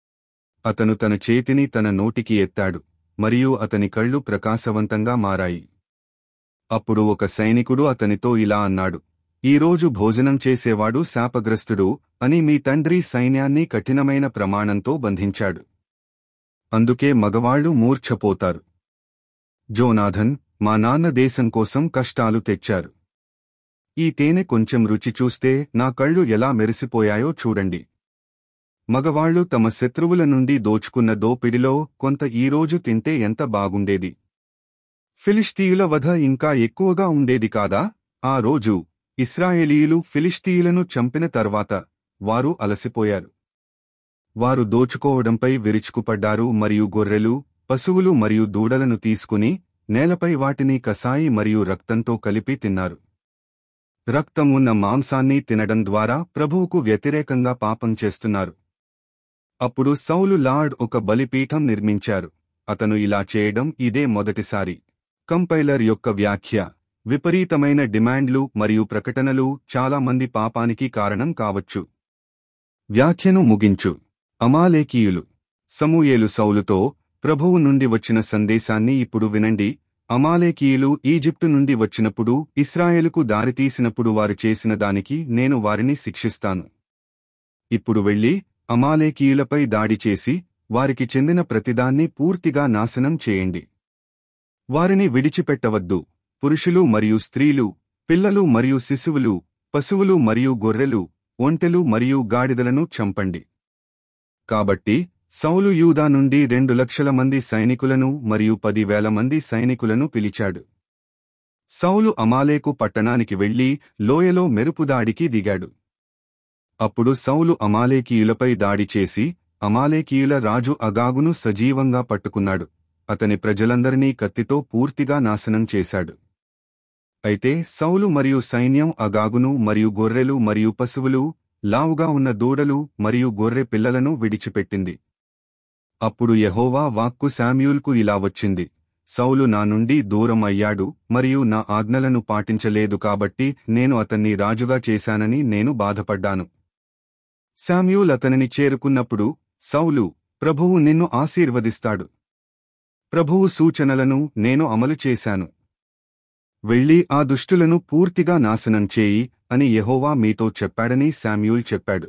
అతను తన చేతిని తన నోటికి ఎత్తాడు మరియు అతని కళ్ళు ప్రకాశవంతంగా మారాయి అప్పుడు ఒక సైనికుడు అతనితో ఇలా అన్నాడు ఈరోజు భోజనం చేసేవాడు శాపగ్రస్తుడు అని మీ తండ్రి సైన్యాన్ని కఠినమైన ప్రమాణంతో బంధించాడు అందుకే మగవాళ్లు మూర్ఛపోతారు జోనాథన్ మా నాన్న దేశం కోసం కష్టాలు తెచ్చారు ఈ తేనె కొంచెం రుచి చూస్తే నా కళ్ళు ఎలా మెరిసిపోయాయో చూడండి మగవాళ్లు తమ శత్రువుల నుండి దోచుకున్న దోపిడిలో కొంత ఈరోజు తింటే ఎంత బాగుండేది ఫిలిస్తీయుల వధ ఇంకా ఎక్కువగా ఉండేది కాదా ఆ రోజు ఇస్రాయేలీయులు ఫిలిస్తీయులను చంపిన తర్వాత వారు అలసిపోయారు వారు దోచుకోవడంపై విరుచుకుపడ్డారు మరియు గొర్రెలు పశువులు మరియు దూడలను తీసుకుని నేలపై వాటిని కసాయి మరియు రక్తంతో కలిపి తిన్నారు రక్తం ఉన్న మాంసాన్ని తినడం ద్వారా ప్రభువుకు వ్యతిరేకంగా పాపం చేస్తున్నారు అప్పుడు సౌలు లార్డ్ ఒక బలిపీఠం నిర్మించారు అతను ఇలా చేయడం ఇదే మొదటిసారి కంపైలర్ యొక్క వ్యాఖ్య విపరీతమైన డిమాండ్లు మరియు ప్రకటనలు చాలా మంది పాపానికి కారణం కావచ్చు వ్యాఖ్యను ముగించు అమాలేకీయులు సమూయేలు సౌలుతో ప్రభువు నుండి వచ్చిన సందేశాన్ని ఇప్పుడు వినండి అమాలేకీయులు ఈజిప్టు నుండి వచ్చినప్పుడు ఇస్రాయేలుకు దారితీసినప్పుడు వారు చేసిన దానికి నేను వారిని శిక్షిస్తాను ఇప్పుడు వెళ్ళి అమాలేకీయులపై దాడి చేసి వారికి చెందిన ప్రతిదాన్ని పూర్తిగా నాశనం చేయండి వారిని విడిచిపెట్టవద్దు పురుషులు మరియు స్త్రీలు పిల్లలు మరియు శిశువులు పశువులు మరియు గొర్రెలు ఒంటెలు మరియు గాడిదలను చంపండి కాబట్టి సౌలు యూదా నుండి రెండు లక్షల మంది సైనికులను మరియు పదివేల మంది సైనికులను పిలిచాడు సౌలు అమాలేకు పట్టణానికి వెళ్లి లోయలో మెరుపుదాడికి దిగాడు అప్పుడు సౌలు అమాలేకీయులపై దాడి చేసి అమాలేకీయుల రాజు అగాగును సజీవంగా పట్టుకున్నాడు అతని ప్రజలందరినీ కత్తితో పూర్తిగా నాశనం చేశాడు అయితే సౌలు మరియు సైన్యం అగాగును మరియు గొర్రెలు మరియు పశువులు లావుగా ఉన్న దూడలు మరియు గొర్రె పిల్లలను విడిచిపెట్టింది అప్పుడు యెహోవా వాక్కు శామ్యూల్కు ఇలా వచ్చింది సౌలు నా నుండి దూరం అయ్యాడు మరియు నా ఆజ్ఞలను పాటించలేదు కాబట్టి నేను అతన్ని రాజుగా చేశానని నేను బాధపడ్డాను శామ్యూల్ అతనిని చేరుకున్నప్పుడు సౌలు ప్రభువు నిన్ను ఆశీర్వదిస్తాడు ప్రభువు సూచనలను నేను అమలు చేశాను వెళ్ళి ఆ దుష్టులను పూర్తిగా నాశనం చేయి అని యెహోవా మీతో చెప్పాడని శామ్యూల్ చెప్పాడు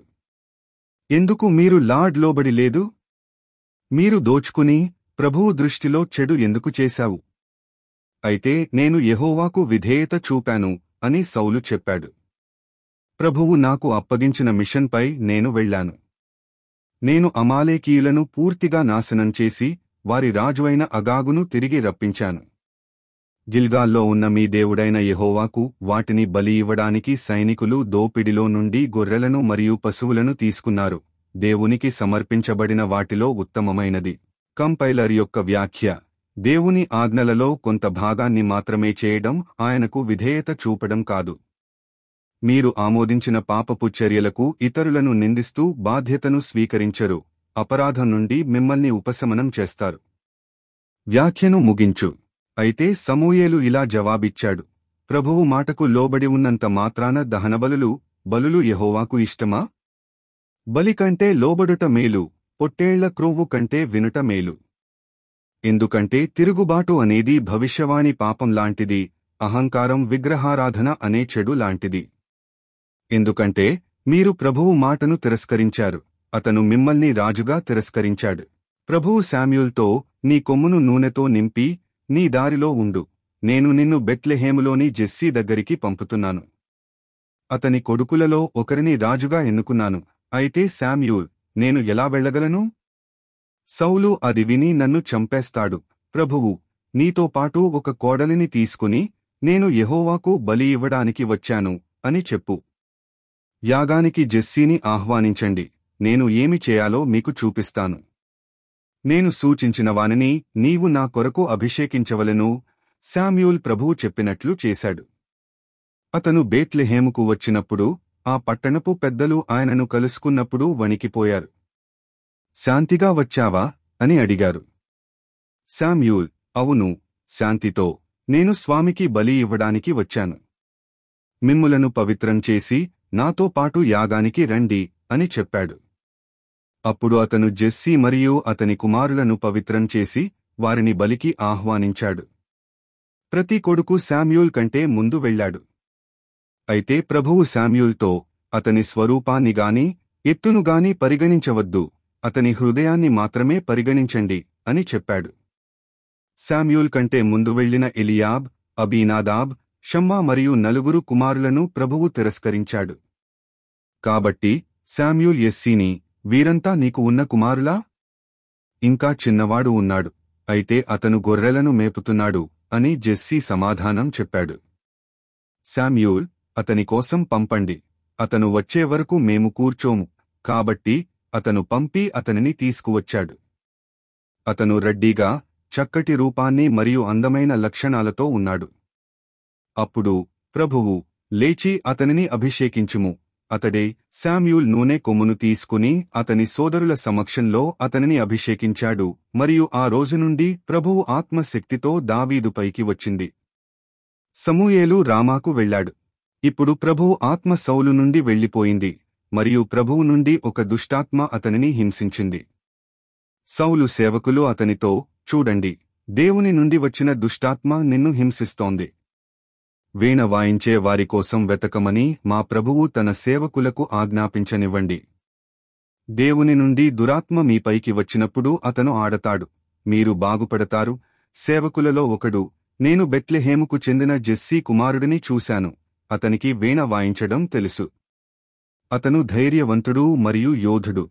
ఎందుకు మీరు లార్డ్ లోబడి లేదు మీరు దోచుకుని ప్రభువు దృష్టిలో చెడు ఎందుకు చేశావు అయితే నేను యెహోవాకు విధేయత చూపాను అని సౌలు చెప్పాడు ప్రభువు నాకు అప్పగించిన మిషన్పై నేను వెళ్ళాను నేను అమాలేకీయులను పూర్తిగా నాశనం చేసి వారి రాజు అయిన అగాగును తిరిగి రప్పించాను గిల్గాల్లో ఉన్న మీ దేవుడైన యెహోవాకు వాటిని బలి ఇవ్వడానికి సైనికులు దోపిడిలో నుండి గొర్రెలను మరియు పశువులను తీసుకున్నారు దేవునికి సమర్పించబడిన వాటిలో ఉత్తమమైనది కంపైలర్ యొక్క వ్యాఖ్య దేవుని ఆజ్ఞలలో కొంత భాగాన్ని మాత్రమే చేయడం ఆయనకు విధేయత చూపడం కాదు మీరు ఆమోదించిన పాపపు చర్యలకు ఇతరులను నిందిస్తూ బాధ్యతను స్వీకరించరు అపరాధం నుండి మిమ్మల్ని ఉపశమనం చేస్తారు వ్యాఖ్యను ముగించు అయితే సమూయేలు ఇలా జవాబిచ్చాడు ప్రభువు మాటకు లోబడి ఉన్నంత మాత్రాన దహనబలులు బలులు యెహోవాకు ఇష్టమా బలి కంటే లోబడుట మేలు పొట్టేళ్ల క్రొవ్వు కంటే వినుట మేలు ఎందుకంటే తిరుగుబాటు అనేది భవిష్యవాణి పాపం లాంటిది అహంకారం విగ్రహారాధన అనే చెడు లాంటిది ఎందుకంటే మీరు ప్రభువు మాటను తిరస్కరించారు అతను మిమ్మల్ని రాజుగా తిరస్కరించాడు ప్రభువు శామ్యూల్తో నీ కొమ్మును నూనెతో నింపి నీ దారిలో ఉండు నేను నిన్ను బెత్లెహేములోని జెస్సీ దగ్గరికి పంపుతున్నాను అతని కొడుకులలో ఒకరిని రాజుగా ఎన్నుకున్నాను అయితే శామ్యూల్ నేను ఎలా వెళ్ళగలను సౌలు అది విని నన్ను చంపేస్తాడు ప్రభువు నీతో పాటు ఒక కోడలిని తీసుకుని నేను యెహోవాకు బలి ఇవ్వడానికి వచ్చాను అని చెప్పు యాగానికి జెస్సీని ఆహ్వానించండి నేను ఏమి చేయాలో మీకు చూపిస్తాను నేను సూచించిన వానిని నీవు నా కొరకు అభిషేకించవలెను శామ్యూల్ ప్రభువు చెప్పినట్లు చేశాడు అతను బేత్లెహేముకు వచ్చినప్పుడు ఆ పట్టణపు పెద్దలు ఆయనను కలుసుకున్నప్పుడు వణికిపోయారు శాంతిగా వచ్చావా అని అడిగారు శామ్యూల్ అవును శాంతితో నేను స్వామికి బలి ఇవ్వడానికి వచ్చాను మిమ్ములను పవిత్రం చేసి నాతో పాటు యాగానికి రండి అని చెప్పాడు అప్పుడు అతను జెస్సీ మరియు అతని కుమారులను పవిత్రం చేసి వారిని బలికి ఆహ్వానించాడు ప్రతి కొడుకు శామ్యూల్ కంటే ముందు వెళ్ళాడు అయితే ప్రభువు శామ్యూల్తో అతని స్వరూపాన్ని గాని ఎత్తును గాని పరిగణించవద్దు అతని హృదయాన్ని మాత్రమే పరిగణించండి అని చెప్పాడు శామ్యూల్ కంటే ముందు వెళ్లిన ఎలియాబ్ అబీనాదాబ్ షమ్మా మరియు నలుగురు కుమారులను ప్రభువు తిరస్కరించాడు కాబట్టి శామ్యూల్ ఎస్సీని వీరంతా నీకు ఉన్న కుమారులా ఇంకా చిన్నవాడు ఉన్నాడు అయితే అతను గొర్రెలను మేపుతున్నాడు అని జెస్సీ సమాధానం చెప్పాడు శామ్యూల్ అతని కోసం పంపండి అతను వచ్చే వరకు మేము కూర్చోము కాబట్టి అతను పంపి అతనిని తీసుకువచ్చాడు అతను రడ్డీగా చక్కటి రూపాన్ని మరియు అందమైన లక్షణాలతో ఉన్నాడు అప్పుడు ప్రభువు లేచి అతనిని అభిషేకించుము అతడే శామ్యూల్ నూనె కొమ్మును తీసుకుని అతని సోదరుల సమక్షంలో అతనిని అభిషేకించాడు మరియు ఆ రోజు నుండి ప్రభువు ఆత్మశక్తితో దావీదుపైకి వచ్చింది సమూయేలు రామాకు వెళ్ళాడు ఇప్పుడు ప్రభువు ఆత్మ సౌలు నుండి వెళ్ళిపోయింది మరియు ప్రభువు నుండి ఒక దుష్టాత్మ అతనిని హింసించింది సౌలు సేవకులు అతనితో చూడండి దేవుని నుండి వచ్చిన దుష్టాత్మ నిన్ను హింసిస్తోంది వీణ వాయించే వారి కోసం వెతకమని మా ప్రభువు తన సేవకులకు ఆజ్ఞాపించనివ్వండి దేవుని నుండి దురాత్మ మీపైకి వచ్చినప్పుడు అతను ఆడతాడు మీరు బాగుపడతారు సేవకులలో ఒకడు నేను బెత్లెహేముకు చెందిన జెస్సీ కుమారుడిని చూశాను అతనికి వీణ వాయించడం తెలుసు అతను ధైర్యవంతుడు మరియు యోధుడు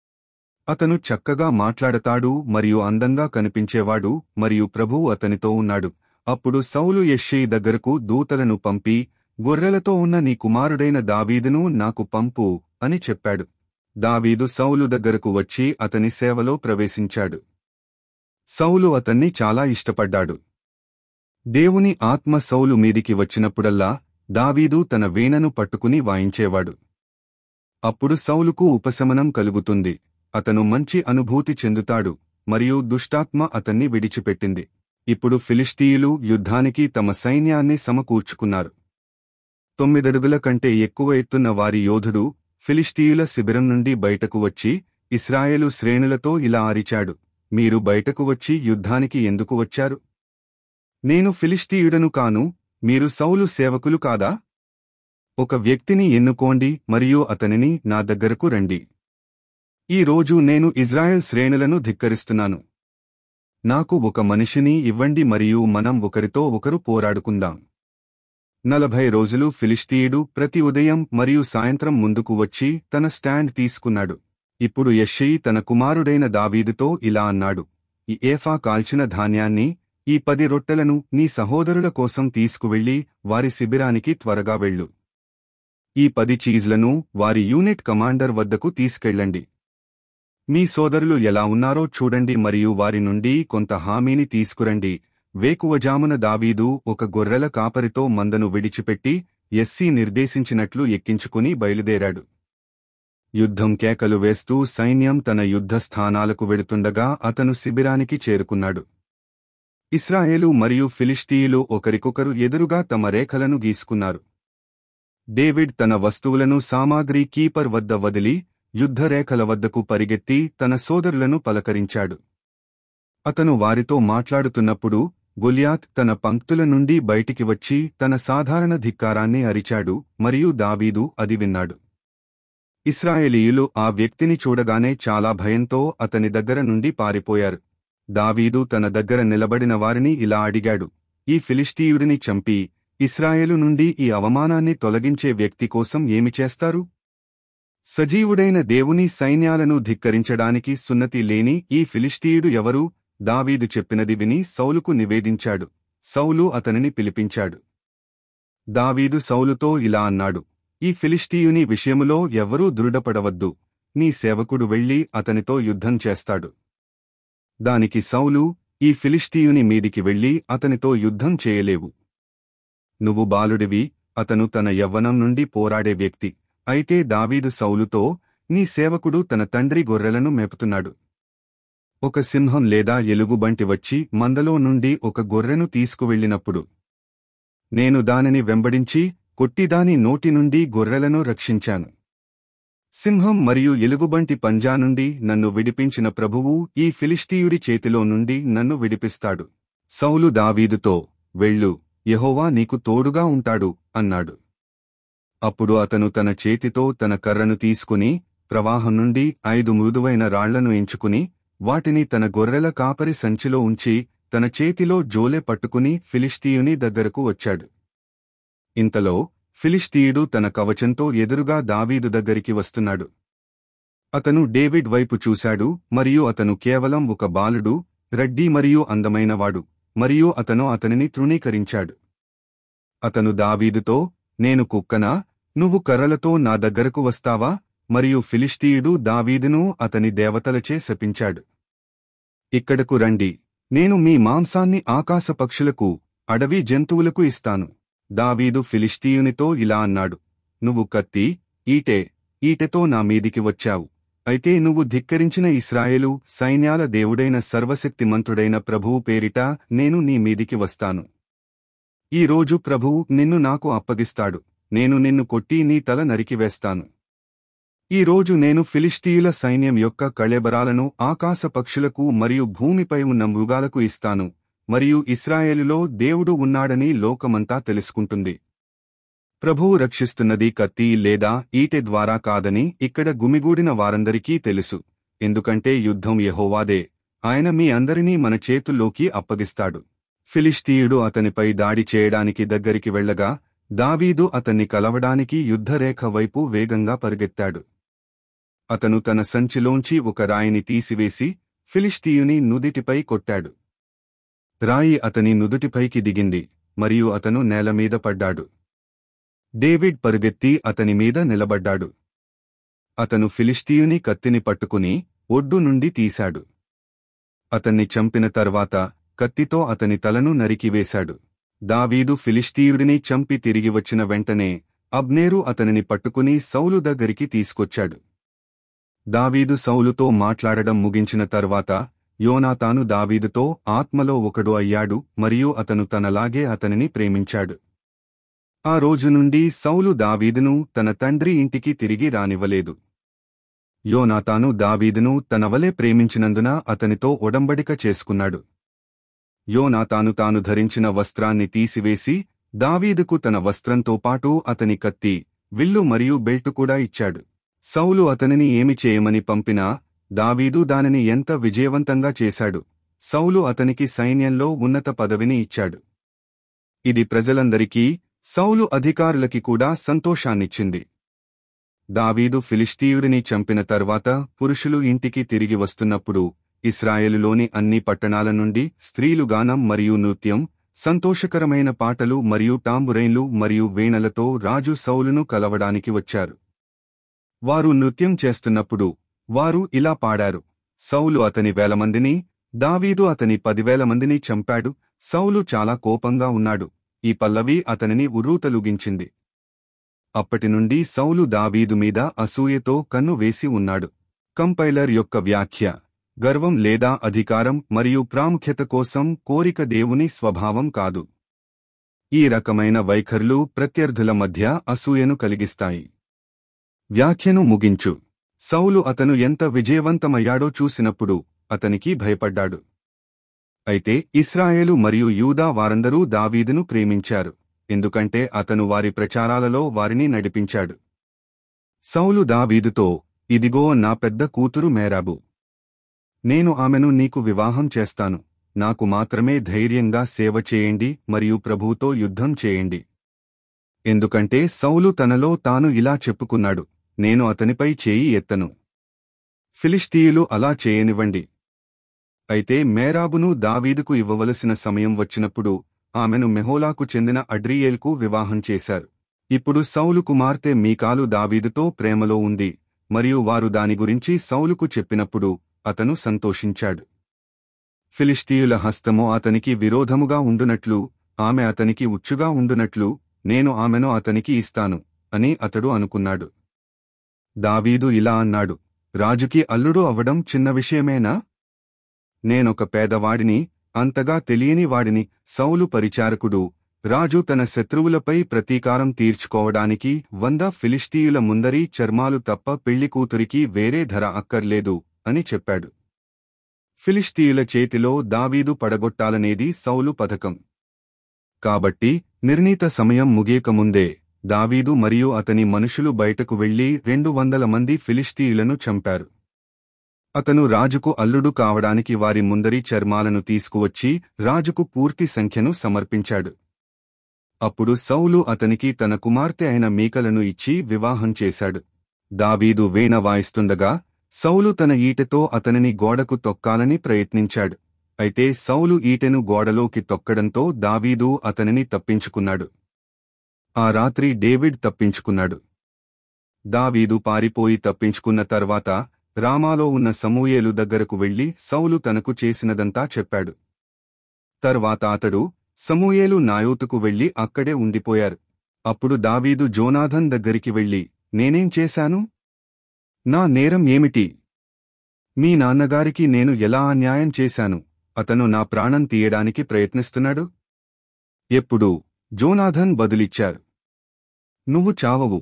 అతను చక్కగా మాట్లాడతాడు మరియు అందంగా కనిపించేవాడు మరియు ప్రభువు అతనితో ఉన్నాడు అప్పుడు సౌలు యెష్షయి దగ్గరకు దూతలను పంపి గొర్రెలతో ఉన్న నీ కుమారుడైన దావీదును నాకు పంపు అని చెప్పాడు దావీదు సౌలు దగ్గరకు వచ్చి అతని సేవలో ప్రవేశించాడు సౌలు అతన్ని చాలా ఇష్టపడ్డాడు దేవుని ఆత్మ సౌలు మీదికి వచ్చినప్పుడల్లా దావీదు తన వీణను పట్టుకుని వాయించేవాడు అప్పుడు సౌలుకు ఉపశమనం కలుగుతుంది అతను మంచి అనుభూతి చెందుతాడు మరియు దుష్టాత్మ అతన్ని విడిచిపెట్టింది ఇప్పుడు ఫిలిష్తీయులు యుద్ధానికి తమ సైన్యాన్ని సమకూర్చుకున్నారు తొమ్మిదడుగుల కంటే ఎక్కువ ఎత్తున్న వారి యోధుడు ఫిలిష్తీయుల శిబిరం నుండి బయటకు వచ్చి ఇస్రాయేలు శ్రేణులతో ఇలా అరిచాడు మీరు బయటకు వచ్చి యుద్ధానికి ఎందుకు వచ్చారు నేను ఫిలిష్తీయుడను కాను మీరు సౌలు సేవకులు కాదా ఒక వ్యక్తిని ఎన్నుకోండి మరియు అతనిని నా దగ్గరకు రండి ఈ రోజు నేను ఇజ్రాయెల్ శ్రేణులను ధిక్కరిస్తున్నాను నాకు ఒక మనిషిని ఇవ్వండి మరియు మనం ఒకరితో ఒకరు పోరాడుకుందాం నలభై రోజులు ఫిలిష్తీయుడు ప్రతి ఉదయం మరియు సాయంత్రం ముందుకు వచ్చి తన స్టాండ్ తీసుకున్నాడు ఇప్పుడు యెష్షయి తన కుమారుడైన దావీదుతో ఇలా అన్నాడు ఈ ఏఫా కాల్చిన ధాన్యాన్ని ఈ పది రొట్టెలను నీ సహోదరుల కోసం తీసుకువెళ్ళి వారి శిబిరానికి త్వరగా వెళ్ళు ఈ పది చీజ్లను వారి యూనిట్ కమాండర్ వద్దకు తీసుకెళ్ళండి మీ సోదరులు ఎలా ఉన్నారో చూడండి మరియు వారి నుండి కొంత హామీని తీసుకురండి వేకువజామున దావీదు ఒక గొర్రెల కాపరితో మందను విడిచిపెట్టి ఎస్సీ నిర్దేశించినట్లు ఎక్కించుకుని బయలుదేరాడు యుద్ధం కేకలు వేస్తూ సైన్యం తన యుద్ధ స్థానాలకు వెడుతుండగా అతను శిబిరానికి చేరుకున్నాడు ఇస్రాయేలు మరియు ఫిలిష్తీయులు ఒకరికొకరు ఎదురుగా తమ రేఖలను గీసుకున్నారు డేవిడ్ తన వస్తువులను సామాగ్రి కీపర్ వద్ద వదిలి యుద్ధరేఖల వద్దకు పరిగెత్తి తన సోదరులను పలకరించాడు అతను వారితో మాట్లాడుతున్నప్పుడు గొలియాత్ తన పంక్తుల నుండి బయటికి వచ్చి తన సాధారణ ధిక్కారాన్ని అరిచాడు మరియు దావీదు అది విన్నాడు ఇస్రాయేలీయులు ఆ వ్యక్తిని చూడగానే చాలా భయంతో అతని దగ్గర నుండి పారిపోయారు దావీదు తన దగ్గర నిలబడిన వారిని ఇలా అడిగాడు ఈ ఫిలిష్తీయుడిని చంపి ఇస్రాయేలు నుండి ఈ అవమానాన్ని తొలగించే వ్యక్తి కోసం ఏమి చేస్తారు సజీవుడైన దేవుని సైన్యాలను ధిక్కరించడానికి సున్నతి లేని ఈ ఫిలిష్తీయుడు ఎవరు దావీదు చెప్పినది విని సౌలుకు నివేదించాడు సౌలు అతనిని పిలిపించాడు దావీదు సౌలుతో ఇలా అన్నాడు ఈ ఫిలిష్తీయుని విషయములో ఎవరూ దృఢపడవద్దు నీ సేవకుడు వెళ్లి అతనితో యుద్ధం చేస్తాడు దానికి సౌలు ఈ ఫిలిష్తీయుని మీదికి వెళ్లి అతనితో యుద్ధం చేయలేవు నువ్వు బాలుడివి అతను తన యవ్వనం నుండి పోరాడే వ్యక్తి అయితే దావీదు సౌలుతో నీ సేవకుడు తన తండ్రి గొర్రెలను మేపుతున్నాడు ఒక సింహం లేదా ఎలుగుబంటి వచ్చి మందలో నుండి ఒక గొర్రెను తీసుకువెళ్ళినప్పుడు నేను దానిని వెంబడించి కొట్టిదాని నోటి నుండి గొర్రెలను రక్షించాను సింహం మరియు ఎలుగుబంటి పంజా నుండి నన్ను విడిపించిన ప్రభువు ఈ ఫిలిష్తీయుడి చేతిలో నుండి నన్ను విడిపిస్తాడు సౌలు దావీదుతో వెళ్ళు యెహోవా నీకు తోడుగా ఉంటాడు అన్నాడు అప్పుడు అతను తన చేతితో తన కర్రను తీసుకుని ప్రవాహం నుండి ఐదు మృదువైన రాళ్లను ఎంచుకుని వాటిని తన గొర్రెల కాపరి సంచిలో ఉంచి తన చేతిలో జోలె పట్టుకుని ఫిలిష్తీయుని దగ్గరకు వచ్చాడు ఇంతలో ఫిలిష్తీయుడు తన కవచంతో ఎదురుగా దావీదు దగ్గరికి వస్తున్నాడు అతను డేవిడ్ వైపు చూశాడు మరియు అతను కేవలం ఒక బాలుడు రెడ్డి మరియు అందమైనవాడు మరియు అతను అతనిని తృణీకరించాడు అతను దావీదుతో నేను కుక్కనా నువ్వు కర్రలతో నా దగ్గరకు వస్తావా మరియు ఫిలిష్తీయుడు దావీదును అతని దేవతలచే శపించాడు ఇక్కడకు రండి నేను మీ మాంసాన్ని ఆకాశ పక్షులకు అడవి జంతువులకు ఇస్తాను దావీదు ఫిలిష్తీయునితో ఇలా అన్నాడు నువ్వు కత్తి ఈటె ఈటెతో నా మీదికి వచ్చావు అయితే నువ్వు ధిక్కరించిన ఇస్రాయేలు సైన్యాల దేవుడైన సర్వశక్తిమంతుడైన ప్రభువు పేరిట నేను నీ మీదికి వస్తాను ఈ రోజు ప్రభువు నిన్ను నాకు అప్పగిస్తాడు నేను నిన్ను కొట్టి నీ తల నరికివేస్తాను ఈ రోజు నేను ఫిలిష్తీయుల సైన్యం యొక్క కళేబరాలను ఆకాశ పక్షులకు మరియు భూమిపై ఉన్న మృగాలకు ఇస్తాను మరియు ఇస్రాయేలులో దేవుడు ఉన్నాడని లోకమంతా తెలుసుకుంటుంది ప్రభువు రక్షిస్తున్నది కత్తి లేదా ఈటె ద్వారా కాదని ఇక్కడ గుమిగూడిన వారందరికీ తెలుసు ఎందుకంటే యుద్ధం యెహోవాదే ఆయన మీ అందరినీ మన చేతుల్లోకి అప్పగిస్తాడు ఫిలిష్తీయుడు అతనిపై దాడి చేయడానికి దగ్గరికి వెళ్ళగా దావీదు అతన్ని కలవడానికి యుద్ధరేఖ వైపు వేగంగా పరిగెత్తాడు అతను తన సంచిలోంచి ఒక రాయిని తీసివేసి ఫిలిష్తీయుని నుదిటిపై కొట్టాడు రాయి అతని నుదుటిపైకి దిగింది మరియు అతను నేలమీద పడ్డాడు డేవిడ్ పరుగెత్తి అతని మీద నిలబడ్డాడు అతను ఫిలిష్తీయుని కత్తిని పట్టుకుని ఒడ్డు నుండి తీశాడు అతన్ని చంపిన తర్వాత కత్తితో అతని తలను నరికివేశాడు దావీదు ఫిలిష్తీయుడిని చంపి తిరిగి వచ్చిన వెంటనే అబ్నేరు అతనిని పట్టుకుని సౌలు దగ్గరికి తీసుకొచ్చాడు దావీదు సౌలుతో మాట్లాడడం ముగించిన తర్వాత యోనాతాను దావీదుతో ఆత్మలో ఒకడు అయ్యాడు మరియు అతను తనలాగే అతనిని ప్రేమించాడు ఆ రోజు నుండి సౌలు దావీదును తన తండ్రి ఇంటికి తిరిగి రానివ్వలేదు యోనాతాను దావీదును తనవలే ప్రేమించినందున అతనితో ఒడంబడిక చేసుకున్నాడు యోనాతాను తాను ధరించిన వస్త్రాన్ని తీసివేసి దావీదుకు తన వస్త్రంతో పాటు అతని కత్తి విల్లు మరియు బెల్టు కూడా ఇచ్చాడు సౌలు అతనిని ఏమి చేయమని పంపినా దావీదు దానిని ఎంత విజయవంతంగా చేశాడు సౌలు అతనికి సైన్యంలో ఉన్నత పదవిని ఇచ్చాడు ఇది ప్రజలందరికీ సౌలు అధికారులకి కూడా సంతోషాన్నిచ్చింది దావీదు ఫిలిష్తీయుడిని చంపిన తర్వాత పురుషులు ఇంటికి తిరిగి వస్తున్నప్పుడు ఇస్రాయేలులోని అన్ని పట్టణాల నుండి స్త్రీలు గానం మరియు నృత్యం సంతోషకరమైన పాటలు మరియు టాంబురైన్లు మరియు వీణలతో రాజు సౌలును కలవడానికి వచ్చారు వారు నృత్యం చేస్తున్నప్పుడు వారు ఇలా పాడారు సౌలు అతని వేల మందిని దావీదు అతని పదివేల మందిని చంపాడు సౌలు చాలా కోపంగా ఉన్నాడు ఈ పల్లవి అతనిని ఉర్రూతలుగించింది అప్పటి నుండి సౌలు దావీదు మీద అసూయతో కన్ను వేసి ఉన్నాడు కంపైలర్ యొక్క వ్యాఖ్య గర్వం లేదా అధికారం మరియు ప్రాముఖ్యత కోసం కోరిక దేవుని స్వభావం కాదు ఈ రకమైన వైఖరులు ప్రత్యర్థుల మధ్య అసూయను కలిగిస్తాయి వ్యాఖ్యను ముగించు సౌలు అతను ఎంత విజయవంతమయ్యాడో చూసినప్పుడు అతనికి భయపడ్డాడు అయితే ఇస్రాయేలు మరియు యూదా వారందరూ దావీదును ప్రేమించారు ఎందుకంటే అతను వారి ప్రచారాలలో వారిని నడిపించాడు సౌలు దావీదుతో ఇదిగో నా పెద్ద కూతురు మేరాబు నేను ఆమెను నీకు వివాహం చేస్తాను నాకు మాత్రమే ధైర్యంగా సేవ చేయండి మరియు ప్రభువుతో యుద్ధం చేయండి ఎందుకంటే సౌలు తనలో తాను ఇలా చెప్పుకున్నాడు నేను అతనిపై చేయి ఎత్తను ఫిలిష్తీయులు అలా చేయనివ్వండి అయితే మేరాబును దావీదుకు ఇవ్వవలసిన సమయం వచ్చినప్పుడు ఆమెను మెహోలాకు చెందిన అడ్రియేల్కు వివాహం చేశారు ఇప్పుడు సౌలు కుమార్తె మీకాలు దావీదుతో ప్రేమలో ఉంది మరియు వారు దాని గురించి సౌలుకు చెప్పినప్పుడు అతను సంతోషించాడు ఫిలిష్తీయుల హస్తము అతనికి విరోధముగా ఉండునట్లు ఆమె అతనికి ఉచ్చుగా ఉండునట్లు నేను ఆమెను అతనికి ఇస్తాను అని అతడు అనుకున్నాడు దావీదు ఇలా అన్నాడు రాజుకి అల్లుడు అవ్వడం చిన్న విషయమేనా నేనొక పేదవాడిని అంతగా తెలియని వాడిని సౌలు పరిచారకుడు రాజు తన శత్రువులపై ప్రతీకారం తీర్చుకోవడానికి వంద ఫిలిష్తీయుల ముందరి చర్మాలు తప్ప పెళ్లి కూతురికి వేరే ధర అక్కర్లేదు అని చెప్పాడు ఫిలిష్తీయుల చేతిలో దావీదు పడగొట్టాలనేది సౌలు పథకం కాబట్టి నిర్ణీత సమయం ముగియకముందే దావీదు మరియు అతని మనుషులు బయటకు వెళ్లి రెండు వందల మంది ఫిలిష్తీయులను చంపారు అతను రాజుకు అల్లుడు కావడానికి వారి ముందరి చర్మాలను తీసుకువచ్చి రాజుకు పూర్తి సంఖ్యను సమర్పించాడు అప్పుడు సౌలు అతనికి తన కుమార్తె అయిన మీకలను ఇచ్చి వివాహం చేశాడు దావీదు వీణ వాయిస్తుండగా సౌలు తన ఈటెతో అతనిని గోడకు తొక్కాలని ప్రయత్నించాడు అయితే సౌలు ఈటెను గోడలోకి తొక్కడంతో దావీదు అతనిని తప్పించుకున్నాడు ఆ రాత్రి డేవిడ్ తప్పించుకున్నాడు దావీదు పారిపోయి తప్పించుకున్న తర్వాత రామాలో ఉన్న సమూయేలు దగ్గరకు వెళ్లి సౌలు తనకు చేసినదంతా చెప్పాడు తర్వాత అతడు సమూయేలు నాయోతుకు వెళ్లి అక్కడే ఉండిపోయారు అప్పుడు దావీదు జోనాథన్ దగ్గరికి వెళ్లి నేనేం చేశాను నా నేరం ఏమిటి మీ నాన్నగారికి నేను ఎలా అన్యాయం చేశాను అతను నా ప్రాణం తీయడానికి ప్రయత్నిస్తున్నాడు ఎప్పుడు జోనాథన్ బదులిచ్చారు నువ్వు చావవు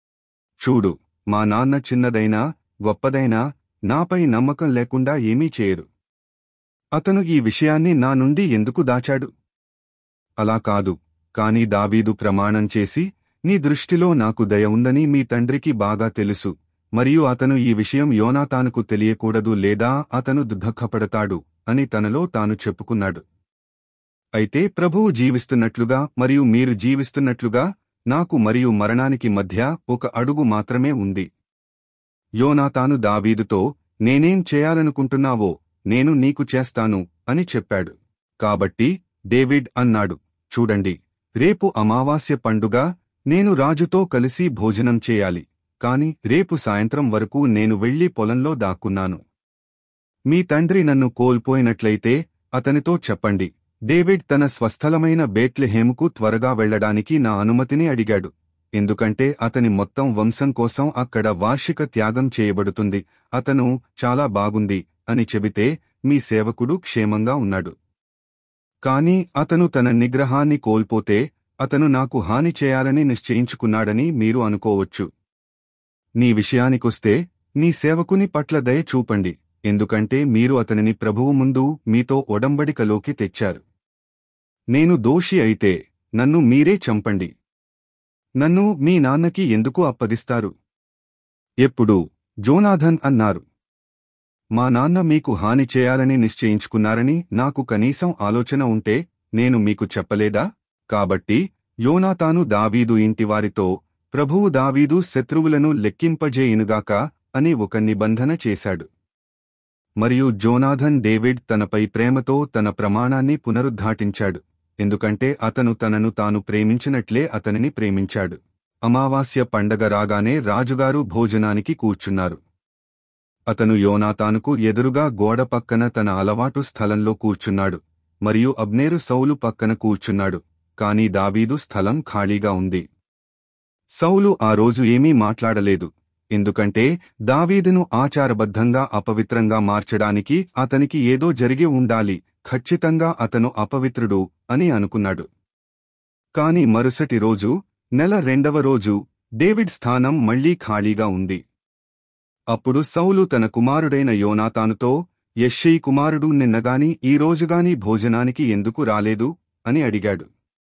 చూడు మా నాన్న చిన్నదైనా గొప్పదైనా నాపై నమ్మకం లేకుండా ఏమీ చేయరు అతను ఈ విషయాన్ని నా నుండి ఎందుకు దాచాడు అలా కాదు కాని దావీదు ప్రమాణం చేసి నీ దృష్టిలో నాకు దయ ఉందని మీ తండ్రికి బాగా తెలుసు మరియు అతను ఈ విషయం యోనాతానుకు తెలియకూడదు లేదా అతను దుఃఖపడతాడు అని తనలో తాను చెప్పుకున్నాడు అయితే ప్రభువు జీవిస్తున్నట్లుగా మరియు మీరు జీవిస్తున్నట్లుగా నాకు మరియు మరణానికి మధ్య ఒక అడుగు మాత్రమే ఉంది యోనాతాను దావీదుతో నేనేం చేయాలనుకుంటున్నావో నేను నీకు చేస్తాను అని చెప్పాడు కాబట్టి డేవిడ్ అన్నాడు చూడండి రేపు అమావాస్య పండుగ నేను రాజుతో కలిసి భోజనం చేయాలి కాని రేపు సాయంత్రం వరకు నేను వెళ్లి పొలంలో దాక్కున్నాను మీ తండ్రి నన్ను కోల్పోయినట్లయితే అతనితో చెప్పండి డేవిడ్ తన స్వస్థలమైన బేత్లెహేముకు త్వరగా వెళ్లడానికి నా అనుమతిని అడిగాడు ఎందుకంటే అతని మొత్తం వంశం కోసం అక్కడ వార్షిక త్యాగం చేయబడుతుంది అతను చాలా బాగుంది అని చెబితే మీ సేవకుడు క్షేమంగా ఉన్నాడు కాని అతను తన నిగ్రహాన్ని కోల్పోతే అతను నాకు హాని చేయాలని నిశ్చయించుకున్నాడని మీరు అనుకోవచ్చు నీ విషయానికొస్తే నీ సేవకుని పట్ల దయ చూపండి ఎందుకంటే మీరు అతనిని ప్రభువు ముందు మీతో ఒడంబడికలోకి తెచ్చారు నేను దోషి అయితే నన్ను మీరే చంపండి నన్ను మీ నాన్నకి ఎందుకు అప్పగిస్తారు ఎప్పుడు జోనాథన్ అన్నారు మా నాన్న మీకు హాని చేయాలని నిశ్చయించుకున్నారని నాకు కనీసం ఆలోచన ఉంటే నేను మీకు చెప్పలేదా కాబట్టి యోనాతాను దావీదు ఇంటివారితో ప్రభువు దావీదు శత్రువులను లెక్కింపజేయునుగాక అని ఒక నిబంధన చేశాడు మరియు జోనాథన్ డేవిడ్ తనపై ప్రేమతో తన ప్రమాణాన్ని పునరుద్ఘాటించాడు ఎందుకంటే అతను తనను తాను ప్రేమించినట్లే అతనిని ప్రేమించాడు అమావాస్య పండగ రాగానే రాజుగారు భోజనానికి కూర్చున్నారు అతను యోనాతానుకు ఎదురుగా గోడ పక్కన తన అలవాటు స్థలంలో కూర్చున్నాడు మరియు అబ్నేరు సౌలు పక్కన కూర్చున్నాడు కాని దావీదు స్థలం ఖాళీగా ఉంది సౌలు ఆ రోజు ఏమీ మాట్లాడలేదు ఎందుకంటే దావీదును ఆచారబద్ధంగా అపవిత్రంగా మార్చడానికి అతనికి ఏదో జరిగి ఉండాలి ఖచ్చితంగా అతను అపవిత్రుడు అని అనుకున్నాడు కాని మరుసటి రోజు నెల రెండవ రోజు డేవిడ్ స్థానం మళ్లీ ఖాళీగా ఉంది అప్పుడు సౌలు తన కుమారుడైన యోనాతానుతో యెష్షై కుమారుడు నిన్నగాని ఈ రోజుగాని భోజనానికి ఎందుకు రాలేదు అని అడిగాడు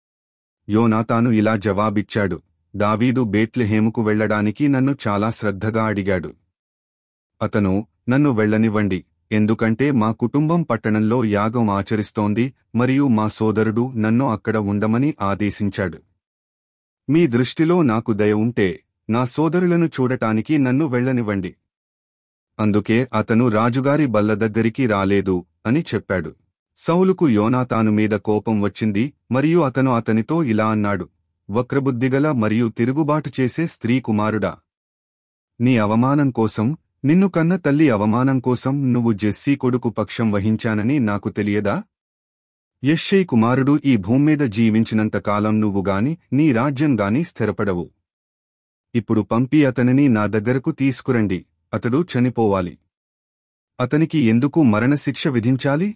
యోనాతాను ఇలా జవాబిచ్చాడు దావీదు బేత్లెహేముకు వెళ్లడానికి నన్ను చాలా శ్రద్ధగా అడిగాడు అతను నన్ను వెళ్లనివ్వండి ఎందుకంటే మా కుటుంబం పట్టణంలో యాగం ఆచరిస్తోంది మరియు మా సోదరుడు నన్ను అక్కడ ఉండమని ఆదేశించాడు మీ దృష్టిలో నాకు దయ ఉంటే నా సోదరులను చూడటానికి నన్ను వెళ్లనివ్వండి అందుకే అతను రాజుగారి బల్ల దగ్గరికి రాలేదు అని చెప్పాడు సౌలుకు యోనాతాను మీద కోపం వచ్చింది మరియు అతను అతనితో ఇలా అన్నాడు వక్రబుద్ధిగల మరియు తిరుగుబాటు చేసే స్త్రీ కుమారుడా నీ అవమానం కోసం నిన్ను కన్న తల్లి అవమానం కోసం నువ్వు జెస్సీ కొడుకు పక్షం వహించానని నాకు తెలియదా యెష్షై కుమారుడు ఈ భూమ్మీద జీవించినంత కాలం నువ్వు గాని నీ రాజ్యం గాని స్థిరపడవు ఇప్పుడు పంపి అతనిని నా దగ్గరకు తీసుకురండి అతడు చనిపోవాలి అతనికి ఎందుకు మరణశిక్ష విధించాలి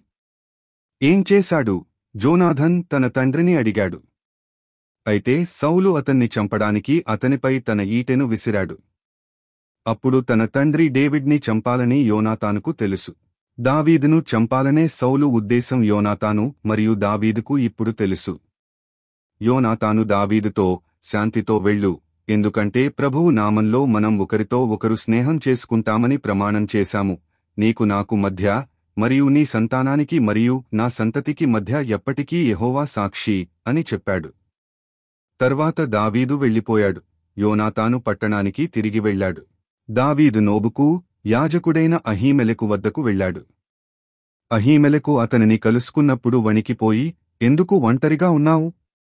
ఏం చేశాడు జోనాథన్ తన తండ్రిని అడిగాడు అయితే సౌలు అతన్ని చంపడానికి అతనిపై తన ఈటెను విసిరాడు అప్పుడు తన తండ్రి డేవిడ్ని చంపాలని యోనాతానుకు తెలుసు దావీదును చంపాలనే సౌలు ఉద్దేశం యోనాతాను మరియు దావీదుకు ఇప్పుడు తెలుసు యోనాతాను దావీదుతో శాంతితో వెళ్ళు ఎందుకంటే ప్రభువు నామంలో మనం ఒకరితో ఒకరు స్నేహం చేసుకుంటామని ప్రమాణం చేశాము నీకు నాకు మధ్య మరియు నీ సంతానానికి మరియు నా సంతతికి మధ్య ఎప్పటికీ యెహోవా సాక్షి అని చెప్పాడు తర్వాత దావీదు వెళ్ళిపోయాడు యోనాతాను పట్టణానికి తిరిగి వెళ్ళాడు దావీదు నోబుకు యాజకుడైన అహీమెలెకు వద్దకు వెళ్ళాడు అహీమెలకు అతనిని కలుసుకున్నప్పుడు వణికిపోయి ఎందుకు ఒంటరిగా ఉన్నావు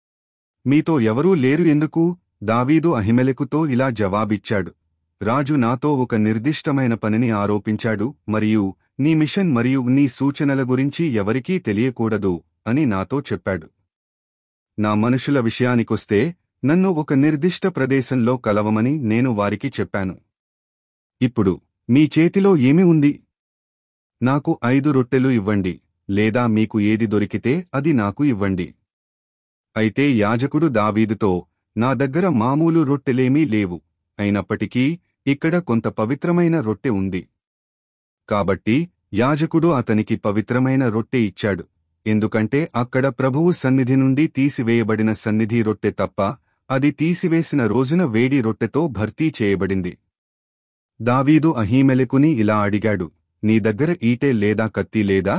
మీతో ఎవరూ లేరు ఎందుకు దావీదు అహిమెలెకుతో ఇలా జవాబిచ్చాడు రాజు నాతో ఒక నిర్దిష్టమైన పనిని ఆరోపించాడు మరియు నీ మిషన్ మరియు నీ సూచనల గురించి ఎవరికీ తెలియకూడదు అని నాతో చెప్పాడు నా మనుషుల విషయానికొస్తే నన్ను ఒక నిర్దిష్ట ప్రదేశంలో కలవమని నేను వారికి చెప్పాను ఇప్పుడు మీ చేతిలో ఏమి ఉంది నాకు ఐదు రొట్టెలు ఇవ్వండి లేదా మీకు ఏది దొరికితే అది నాకు ఇవ్వండి అయితే యాజకుడు దావీదుతో నా దగ్గర మామూలు రొట్టెలేమీ లేవు అయినప్పటికీ ఇక్కడ కొంత పవిత్రమైన రొట్టె ఉంది కాబట్టి యాజకుడు అతనికి పవిత్రమైన రొట్టె ఇచ్చాడు ఎందుకంటే అక్కడ ప్రభువు సన్నిధి నుండి తీసివేయబడిన సన్నిధి రొట్టె తప్ప అది తీసివేసిన రోజున వేడి రొట్టెతో భర్తీ చేయబడింది దావీదు అహీమెలెకుని ఇలా అడిగాడు నీ దగ్గర ఈటె లేదా కత్తి లేదా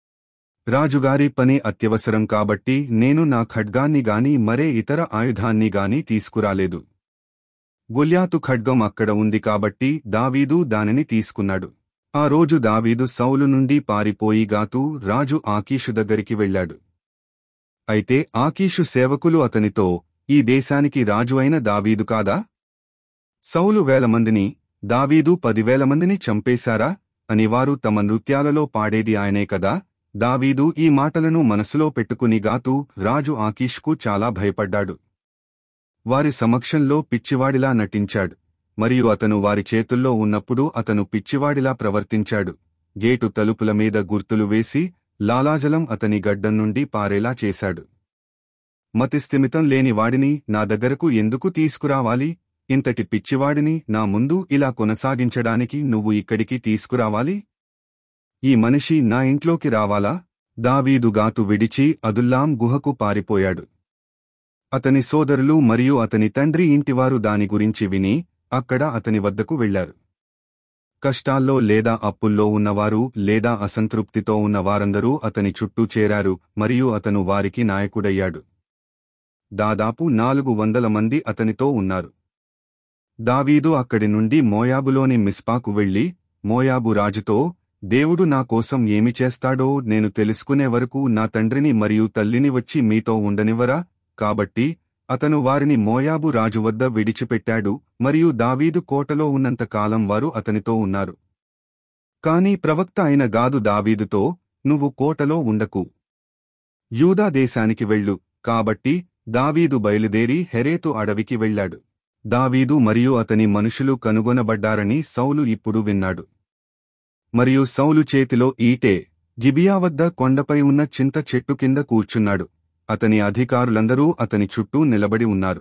రాజుగారి పని అత్యవసరం కాబట్టి నేను నా ఖడ్గాన్ని గాని మరే ఇతర ఆయుధాన్ని గాని తీసుకురాలేదు గొల్యాతు ఖడ్గం అక్కడ ఉంది కాబట్టి దావీదు దానిని తీసుకున్నాడు ఆ రోజు దావీదు సౌలు నుండి పారిపోయి గాతు రాజు ఆకీషు దగ్గరికి వెళ్ళాడు అయితే ఆకీషు సేవకులు అతనితో ఈ దేశానికి రాజు అయిన దావీదు కాదా సౌలు వేల మందిని దావీదు పదివేల మందిని చంపేశారా అని వారు తమ నృత్యాలలో పాడేది ఆయనే కదా దావీదు ఈ మాటలను మనసులో పెట్టుకుని గాతు రాజు ఆకీష్కు చాలా భయపడ్డాడు వారి సమక్షంలో పిచ్చివాడిలా నటించాడు మరియు అతను వారి చేతుల్లో ఉన్నప్పుడు అతను పిచ్చివాడిలా ప్రవర్తించాడు గేటు తలుపుల మీద గుర్తులు వేసి లాలాజలం అతని గడ్డం నుండి పారేలా చేశాడు మతిస్థిమితం లేని వాడిని నా దగ్గరకు ఎందుకు తీసుకురావాలి ఇంతటి పిచ్చివాడిని నా ముందు ఇలా కొనసాగించడానికి నువ్వు ఇక్కడికి తీసుకురావాలి ఈ మనిషి నా ఇంట్లోకి రావాలా దావీదు గాతు విడిచి అదుల్లాం గుహకు పారిపోయాడు అతని సోదరులు మరియు అతని తండ్రి ఇంటివారు దాని గురించి విని అక్కడ అతని వద్దకు వెళ్లారు కష్టాల్లో లేదా అప్పుల్లో ఉన్నవారు లేదా అసంతృప్తితో ఉన్న వారందరూ అతని చుట్టూ చేరారు మరియు అతను వారికి నాయకుడయ్యాడు దాదాపు నాలుగు వందల మంది అతనితో ఉన్నారు దావీదు అక్కడి నుండి మోయాబులోని మిస్పాకు వెళ్లి మోయాబు రాజుతో దేవుడు నా కోసం ఏమి చేస్తాడో నేను తెలుసుకునే వరకు నా తండ్రిని మరియు తల్లిని వచ్చి మీతో ఉండనివ్వరా కాబట్టి అతను వారిని మోయాబు రాజు వద్ద విడిచిపెట్టాడు మరియు దావీదు కోటలో ఉన్నంత కాలం వారు అతనితో ఉన్నారు కాని ప్రవక్త అయిన గాదు దావీదుతో నువ్వు కోటలో ఉండకు యూదా దేశానికి వెళ్ళు కాబట్టి దావీదు బయలుదేరి హెరేతు అడవికి వెళ్ళాడు దావీదు మరియు అతని మనుషులు కనుగొనబడ్డారని సౌలు ఇప్పుడు విన్నాడు మరియు సౌలు చేతిలో ఈటే గిబియా వద్ద కొండపై ఉన్న చింత చెట్టు కింద కూర్చున్నాడు అతని అధికారులందరూ అతని చుట్టూ నిలబడి ఉన్నారు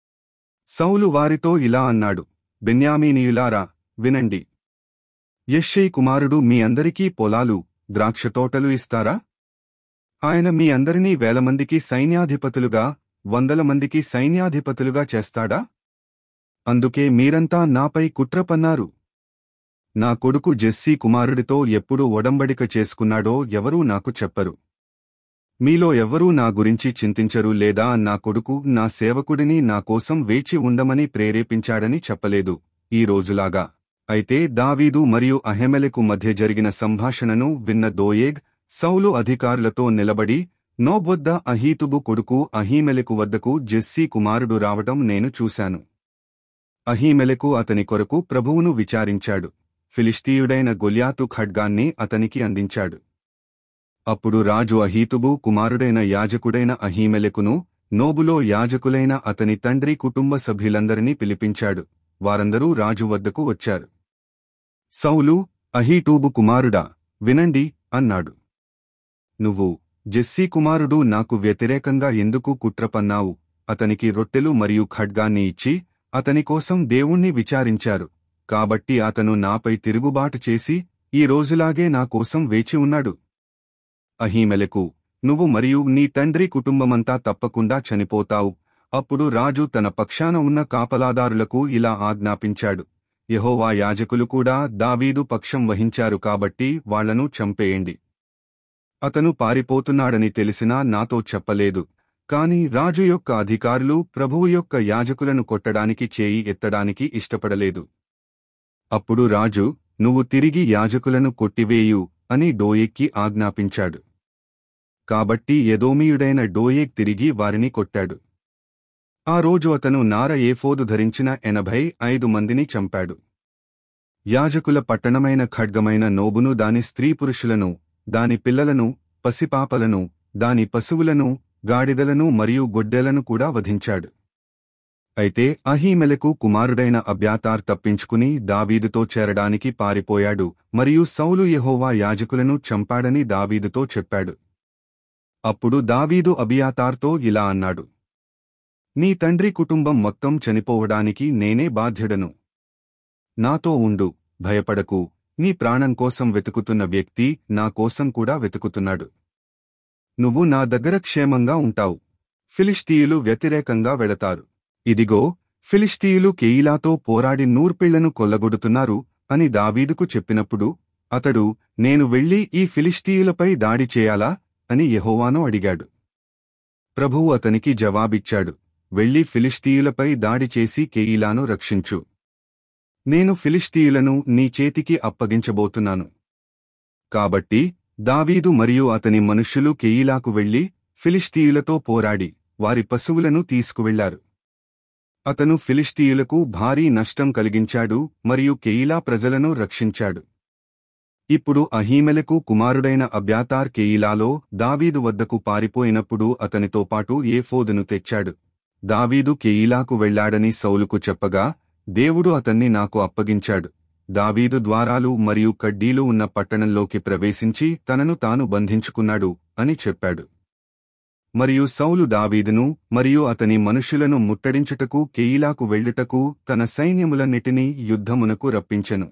సౌలు వారితో ఇలా అన్నాడు బెన్యామీనీయులారా వినండి యెష్షై కుమారుడు మీ అందరికీ పొలాలు ద్రాక్షతోటలు ఇస్తారా ఆయన మీ అందరినీ వేల మందికి సైన్యాధిపతులుగా వందల మందికి సైన్యాధిపతులుగా చేస్తాడా అందుకే మీరంతా నాపై కుట్ర పన్నారు నా కొడుకు జెస్సీ కుమారుడితో ఎప్పుడు ఒడంబడిక చేసుకున్నాడో ఎవరూ నాకు చెప్పరు మీలో ఎవ్వరూ నా గురించి చింతించరు లేదా నా కొడుకు నా సేవకుడిని నా కోసం వేచి ఉండమని ప్రేరేపించాడని చెప్పలేదు ఈ రోజులాగా అయితే దావీదు మరియు అహెమెలెకు మధ్య జరిగిన సంభాషణను విన్న దోయేగ్ సౌలు అధికారులతో నిలబడి నోబ్ వద్ద అహీతుబు కొడుకు అహీమెలెకు వద్దకు జెస్సీ కుమారుడు రావటం నేను చూశాను అహీమెలెకు అతని కొరకు ప్రభువును విచారించాడు ఫిలిస్తీయుడైన గొల్యాతు ఖడ్గాన్ని అతనికి అందించాడు అప్పుడు రాజు అహీతుబు కుమారుడైన యాజకుడైన అహీమెలెకును నోబులో యాజకులైన అతని తండ్రి కుటుంబ సభ్యులందరినీ పిలిపించాడు వారందరూ రాజు వద్దకు వచ్చారు సౌలు అహీటూబు కుమారుడా వినండి అన్నాడు నువ్వు జెస్సీ కుమారుడు నాకు వ్యతిరేకంగా ఎందుకు కుట్రపన్నావు అతనికి రొట్టెలు మరియు ఖడ్గాన్ని ఇచ్చి అతని కోసం దేవుణ్ణి విచారించారు కాబట్టి అతను నాపై తిరుగుబాటు చేసి ఈ రోజులాగే నా కోసం వేచి ఉన్నాడు అహీమెలకు నువ్వు మరియు నీ తండ్రి కుటుంబమంతా తప్పకుండా చనిపోతావు అప్పుడు రాజు తన పక్షాన ఉన్న కాపలాదారులకు ఇలా ఆజ్ఞాపించాడు యెహోవా యాజకులు కూడా దావీదు పక్షం వహించారు కాబట్టి వాళ్లను చంపేయండి అతను పారిపోతున్నాడని తెలిసినా నాతో చెప్పలేదు కాని రాజు యొక్క అధికారులు ప్రభువు యొక్క యాజకులను కొట్టడానికి చేయి ఎత్తడానికి ఇష్టపడలేదు అప్పుడు రాజు నువ్వు తిరిగి యాజకులను కొట్టివేయు అని డోయెక్కి ఆజ్ఞాపించాడు కాబట్టి ఎదోమీయుడైన డోయేక్ తిరిగి వారిని కొట్టాడు ఆ రోజు అతను నార ఏఫోదు ధరించిన ఎనభై ఐదు మందిని చంపాడు యాజకుల పట్టణమైన ఖడ్గమైన నోబును దాని స్త్రీ పురుషులను దాని పిల్లలను పసిపాపలను దాని పశువులను గాడిదలను మరియు గొడ్డెలను కూడా వధించాడు అయితే అహీమెలకు కుమారుడైన అబ్యాతార్ తప్పించుకుని దావీదుతో చేరడానికి పారిపోయాడు మరియు సౌలు యెహోవా యాజకులను చంపాడని దావీదుతో చెప్పాడు అప్పుడు దావీదు అబియాతార్తో ఇలా అన్నాడు నీ తండ్రి కుటుంబం మొత్తం చనిపోవడానికి నేనే బాధ్యుడను నాతో ఉండు భయపడకు నీ ప్రాణం కోసం వెతుకుతున్న వ్యక్తి నా కోసం కూడా వెతుకుతున్నాడు నువ్వు నా దగ్గర క్షేమంగా ఉంటావు ఫిలిష్తీయులు వ్యతిరేకంగా వెళతారు ఇదిగో ఫిలిష్తీయులు కెయిలాతో పోరాడి నూర్పిళ్లను కొల్లగొడుతున్నారు అని దావీదుకు చెప్పినప్పుడు అతడు నేను వెళ్లి ఈ ఫిలిష్తీయులపై దాడి చేయాలా అని యెహోవాను అడిగాడు ప్రభువు అతనికి జవాబిచ్చాడు వెళ్లి ఫిలిష్తీయులపై దాడి చేసి కెయిలాను రక్షించు నేను ఫిలిష్తీయులను నీ చేతికి అప్పగించబోతున్నాను కాబట్టి దావీదు మరియు అతని మనుష్యులు కెయిలాకు వెళ్లి ఫిలిష్తీయులతో పోరాడి వారి పశువులను తీసుకువెళ్లారు అతను ఫిలిష్తీయులకు భారీ నష్టం కలిగించాడు మరియు కెయిలా ప్రజలను రక్షించాడు ఇప్పుడు అహీమెలకు కుమారుడైన అబ్యాతార్ కెయిలాలో దావీదు వద్దకు పారిపోయినప్పుడు అతనితో పాటు ఏఫోదును తెచ్చాడు దావీదు కెయిలాకు వెళ్లాడని సౌలుకు చెప్పగా దేవుడు అతన్ని నాకు అప్పగించాడు దావీదు ద్వారాలు మరియు కడ్డీలు ఉన్న పట్టణంలోకి ప్రవేశించి తనను తాను బంధించుకున్నాడు అని చెప్పాడు మరియు సౌలు దావీదును మరియు అతని మనుషులను ముట్టడించుటకు కెయిలాకు వెళ్ళుటకు తన సైన్యములన్నిటినీ యుద్ధమునకు రప్పించెను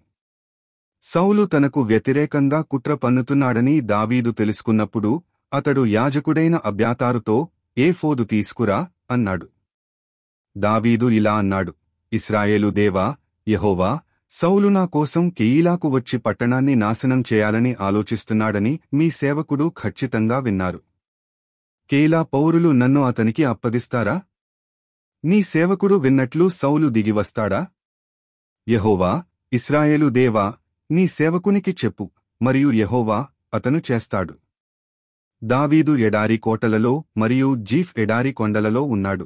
సౌలు తనకు వ్యతిరేకంగా కుట్ర పన్నుతున్నాడని దావీదు తెలుసుకున్నప్పుడు అతడు యాజకుడైన అబ్యాతారుతో ఏఫోదు తీసుకురా అన్నాడు దావీదు ఇలా అన్నాడు ఇస్రాయేలు దేవా యహోవా సౌలు నా కోసం కెయిలాకు వచ్చి పట్టణాన్ని నాశనం చేయాలని ఆలోచిస్తున్నాడని మీ సేవకుడు ఖచ్చితంగా విన్నారు కేలా పౌరులు నన్ను అతనికి అప్పగిస్తారా నీ సేవకుడు విన్నట్లు సౌలు దిగివస్తాడా యహోవా ఇస్రాయేలు దేవా నీ సేవకునికి చెప్పు మరియు యహోవా అతను చేస్తాడు దావీదు ఎడారి కోటలలో మరియు జీఫ్ ఎడారి కొండలలో ఉన్నాడు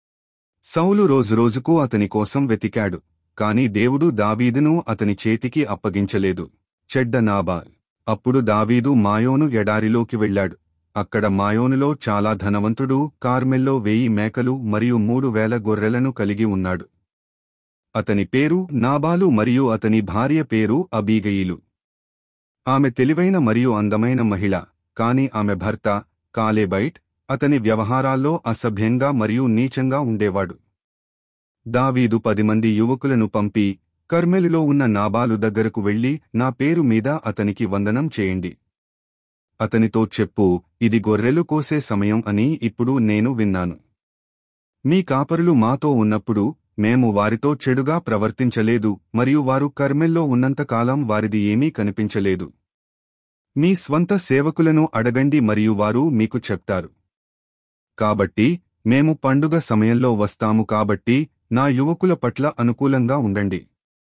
సౌలు రోజురోజుకు అతని కోసం వెతికాడు కాని దేవుడు దావీదును అతని చేతికి అప్పగించలేదు చెడ్డ నాబాల్ అప్పుడు దావీదు మాయోను ఎడారిలోకి వెళ్ళాడు అక్కడ మాయోనులో చాలా ధనవంతుడు కార్మెల్లో వెయ్యి మేకలు మరియు మూడు వేల గొర్రెలను కలిగి ఉన్నాడు అతని పేరు నాబాలు మరియు అతని భార్య పేరు అబీగయిలు ఆమె తెలివైన మరియు అందమైన మహిళ కాని ఆమె భర్త కాలేబైట్ అతని వ్యవహారాల్లో అసభ్యంగా మరియు నీచంగా ఉండేవాడు దావీదు పది మంది యువకులను పంపి కర్మెలులో ఉన్న నాబాలు దగ్గరకు వెళ్లి నా పేరు మీద అతనికి వందనం చేయండి అతనితో చెప్పు ఇది గొర్రెలు కోసే సమయం అని ఇప్పుడు నేను విన్నాను మీ కాపరులు మాతో ఉన్నప్పుడు మేము వారితో చెడుగా ప్రవర్తించలేదు మరియు వారు కర్మెల్లో ఉన్నంతకాలం వారిది ఏమీ కనిపించలేదు మీ స్వంత సేవకులను అడగండి మరియు వారు మీకు చెప్తారు కాబట్టి మేము పండుగ సమయంలో వస్తాము కాబట్టి నా యువకుల పట్ల అనుకూలంగా ఉండండి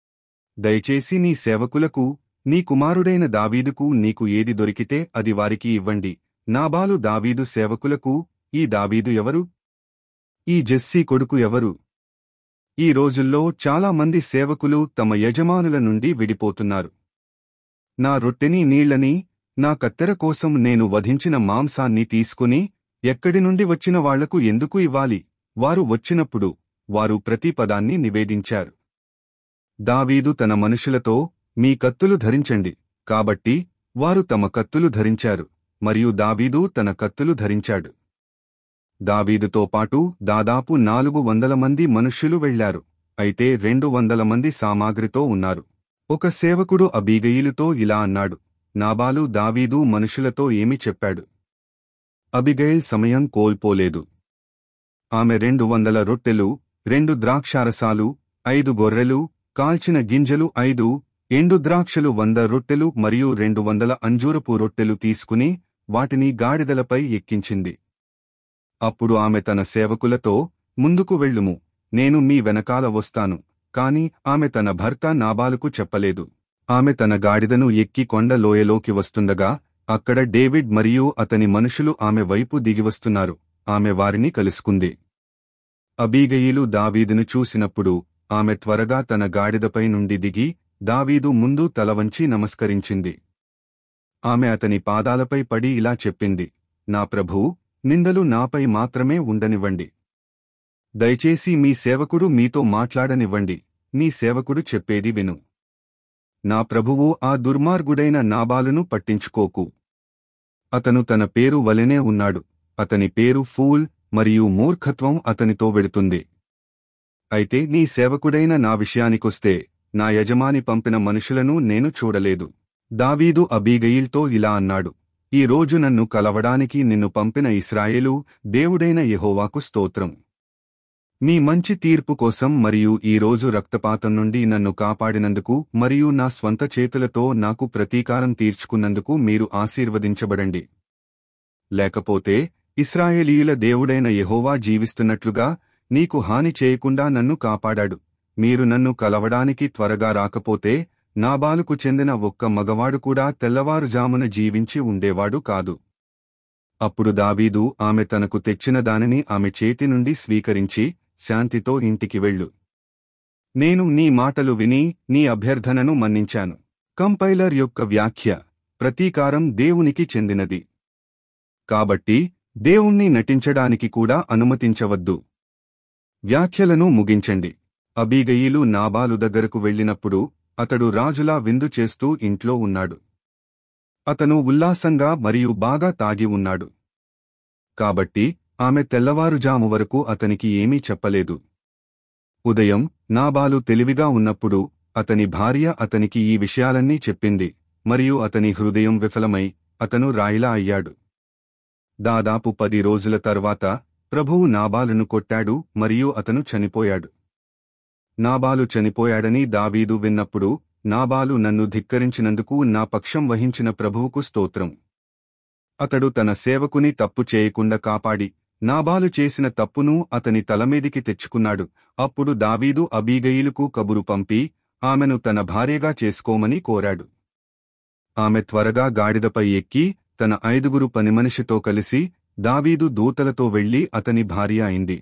దయచేసి నీ సేవకులకు నీ కుమారుడైన దావీదుకు నీకు ఏది దొరికితే అది వారికి ఇవ్వండి నాబాలు దావీదు సేవకులకు ఈ దావీదు ఎవరు ఈ జెస్సీ కొడుకు ఎవరు ఈ రోజుల్లో చాలా మంది సేవకులు తమ యజమానుల నుండి విడిపోతున్నారు నా రొట్టెని నీళ్లని నా కత్తెర కోసం నేను వధించిన మాంసాన్ని తీసుకుని ఎక్కడి నుండి వచ్చిన వాళ్లకు ఎందుకు ఇవ్వాలి వారు వచ్చినప్పుడు వారు ప్రతి పదాన్ని నివేదించారు దావీదు తన మనుషులతో మీ కత్తులు ధరించండి కాబట్టి వారు తమ కత్తులు ధరించారు మరియు దావీదు తన కత్తులు ధరించాడు దావీదుతో పాటు దాదాపు నాలుగు వందల మంది మనుష్యులు వెళ్లారు అయితే రెండు వందల మంది సామాగ్రితో ఉన్నారు ఒక సేవకుడు అబీగయిలుతో ఇలా అన్నాడు నాబాలు దావీదు మనుషులతో ఏమి చెప్పాడు అబిగైల్ సమయం కోల్పోలేదు ఆమె రెండు వందల రొట్టెలు రెండు ద్రాక్షారసాలు ఐదు గొర్రెలు కాల్చిన గింజలు ఐదు ఎండు ద్రాక్షలు వంద రొట్టెలు మరియు రెండు వందల అంజూరపు రొట్టెలు తీసుకుని వాటిని గాడిదలపై ఎక్కించింది అప్పుడు ఆమె తన సేవకులతో ముందుకు వెళ్ళుము నేను మీ వెనకాల వస్తాను కాని ఆమె తన భర్త నాబాలుకు చెప్పలేదు ఆమె తన గాడిదను ఎక్కి కొండ లోయలోకి వస్తుండగా అక్కడ డేవిడ్ మరియు అతని మనుషులు ఆమె వైపు దిగివస్తున్నారు ఆమె వారిని కలుసుకుంది అబీగయిలు దావీదును చూసినప్పుడు ఆమె త్వరగా తన గాడిదపై నుండి దిగి దావీదు ముందు తలవంచి నమస్కరించింది ఆమె అతని పాదాలపై పడి ఇలా చెప్పింది నా ప్రభూ నిందలు నాపై మాత్రమే ఉండనివ్వండి దయచేసి మీ సేవకుడు మీతో మాట్లాడనివ్వండి నీ సేవకుడు చెప్పేది విను నా ప్రభువు ఆ దుర్మార్గుడైన నాబాలును పట్టించుకోకు అతను తన పేరు వలెనే ఉన్నాడు అతని పేరు ఫూల్ మరియు మూర్ఖత్వం అతనితో వెడుతుంది అయితే నీ సేవకుడైన నా విషయానికొస్తే నా యజమాని పంపిన మనుషులను నేను చూడలేదు దావీదు అబీగయిల్తో ఇలా అన్నాడు ఈ రోజు నన్ను కలవడానికి నిన్ను పంపిన ఇస్రాయేలు దేవుడైన యెహోవాకు స్తోత్రం మీ మంచి తీర్పు కోసం మరియు ఈ రోజు రక్తపాతం నుండి నన్ను కాపాడినందుకు మరియు నా స్వంత చేతులతో నాకు ప్రతీకారం తీర్చుకున్నందుకు మీరు ఆశీర్వదించబడండి లేకపోతే ఇస్రాయేలీయుల దేవుడైన యెహోవా జీవిస్తున్నట్లుగా నీకు హాని చేయకుండా నన్ను కాపాడాడు మీరు నన్ను కలవడానికి త్వరగా రాకపోతే నాబాలుకు చెందిన ఒక్క మగవాడు కూడా తెల్లవారుజామున జీవించి ఉండేవాడు కాదు అప్పుడు దావీదు ఆమె తనకు తెచ్చిన దానిని ఆమె చేతి నుండి స్వీకరించి శాంతితో ఇంటికి వెళ్ళు నేను నీ మాటలు విని నీ అభ్యర్థనను మన్నించాను కంపైలర్ యొక్క వ్యాఖ్య ప్రతీకారం దేవునికి చెందినది కాబట్టి దేవుణ్ణి నటించడానికి కూడా అనుమతించవద్దు వ్యాఖ్యలను ముగించండి అబీగయీలు నాబాలు దగ్గరకు వెళ్ళినప్పుడు అతడు రాజులా విందు చేస్తూ ఇంట్లో ఉన్నాడు అతను ఉల్లాసంగా మరియు బాగా తాగి ఉన్నాడు కాబట్టి ఆమె తెల్లవారుజాము వరకు అతనికి ఏమీ చెప్పలేదు ఉదయం నాబాలు తెలివిగా ఉన్నప్పుడు అతని భార్య అతనికి ఈ విషయాలన్నీ చెప్పింది మరియు అతని హృదయం విఫలమై అతను రాయిలా అయ్యాడు దాదాపు పది రోజుల తర్వాత ప్రభువు నాబాలును కొట్టాడు మరియు అతను చనిపోయాడు నాబాలు చనిపోయాడని దావీదు విన్నప్పుడు నాబాలు నన్ను ధిక్కరించినందుకు నా పక్షం వహించిన ప్రభువుకు స్తోత్రం అతడు తన సేవకుని తప్పు చేయకుండా కాపాడి నాబాలు చేసిన తప్పును అతని తలమీదికి తెచ్చుకున్నాడు అప్పుడు దావీదు అబీగయిలుకు కబురు పంపి ఆమెను తన భార్యగా చేసుకోమని కోరాడు ఆమె త్వరగా గాడిదపై ఎక్కి తన ఐదుగురు పనిమనిషితో కలిసి దావీదు దూతలతో వెళ్లి అతని భార్య అయింది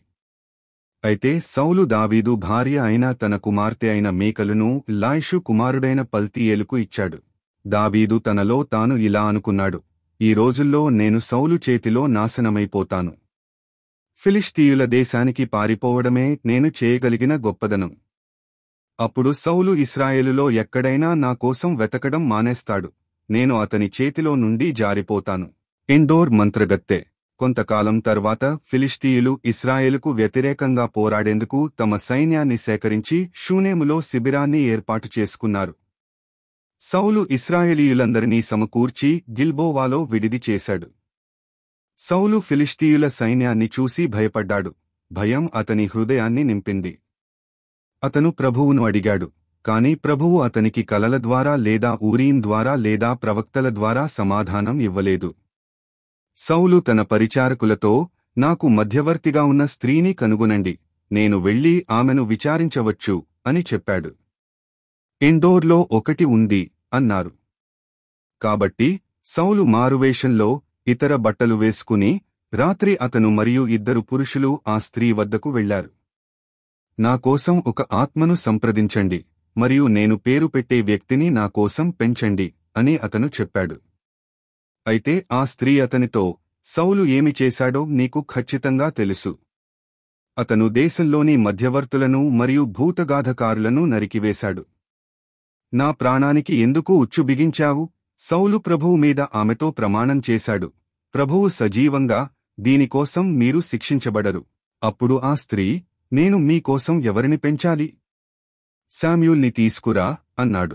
అయితే సౌలు దావీదు భార్య అయిన తన కుమార్తె అయిన మేకలును లాయిషు కుమారుడైన పల్తీయేలుకు ఇచ్చాడు దావీదు తనలో తాను ఇలా అనుకున్నాడు ఈ రోజుల్లో నేను సౌలు చేతిలో నాశనమైపోతాను ఫిలిష్తీయుల దేశానికి పారిపోవడమే నేను చేయగలిగిన గొప్పదనం అప్పుడు సౌలు ఇస్రాయేలులో ఎక్కడైనా నా కోసం వెతకడం మానేస్తాడు నేను అతని చేతిలో నుండి జారిపోతాను ఇండోర్ మంత్రగత్తె కొంతకాలం తర్వాత ఫిలిష్తీయులు ఇస్రాయేలుకు వ్యతిరేకంగా పోరాడేందుకు తమ సైన్యాన్ని సేకరించి షూనేములో శిబిరాన్ని ఏర్పాటు చేసుకున్నారు సౌలు ఇస్రాయేలీయులందరినీ సమకూర్చి గిల్బోవాలో విడిది చేశాడు సౌలు ఫిలిష్తీయుల సైన్యాన్ని చూసి భయపడ్డాడు భయం అతని హృదయాన్ని నింపింది అతను ప్రభువును అడిగాడు కాని ప్రభువు అతనికి కలల ద్వారా లేదా ఊరీం ద్వారా లేదా ప్రవక్తల ద్వారా సమాధానం ఇవ్వలేదు సౌలు తన పరిచారకులతో నాకు మధ్యవర్తిగా ఉన్న స్త్రీని కనుగొనండి నేను వెళ్లి ఆమెను విచారించవచ్చు అని చెప్పాడు ఇండోర్లో ఒకటి ఉంది అన్నారు కాబట్టి సౌలు మారువేషంలో ఇతర బట్టలు వేసుకుని రాత్రి అతను మరియు ఇద్దరు పురుషులు ఆ స్త్రీ వద్దకు వెళ్లారు నా కోసం ఒక ఆత్మను సంప్రదించండి మరియు నేను పేరు పెట్టే వ్యక్తిని నా కోసం పెంచండి అని అతను చెప్పాడు అయితే ఆ స్త్రీ అతనితో సౌలు ఏమి చేశాడో నీకు ఖచ్చితంగా తెలుసు అతను దేశంలోని మధ్యవర్తులను మరియు భూతగాధకారులను నరికివేశాడు నా ప్రాణానికి ఎందుకు ఉచ్చు బిగించావు సౌలు ప్రభువు మీద ఆమెతో ప్రమాణం చేశాడు ప్రభువు సజీవంగా దీనికోసం మీరు శిక్షించబడరు అప్పుడు ఆ స్త్రీ నేను మీకోసం ఎవరిని పెంచాలి శామ్యూల్ని తీసుకురా అన్నాడు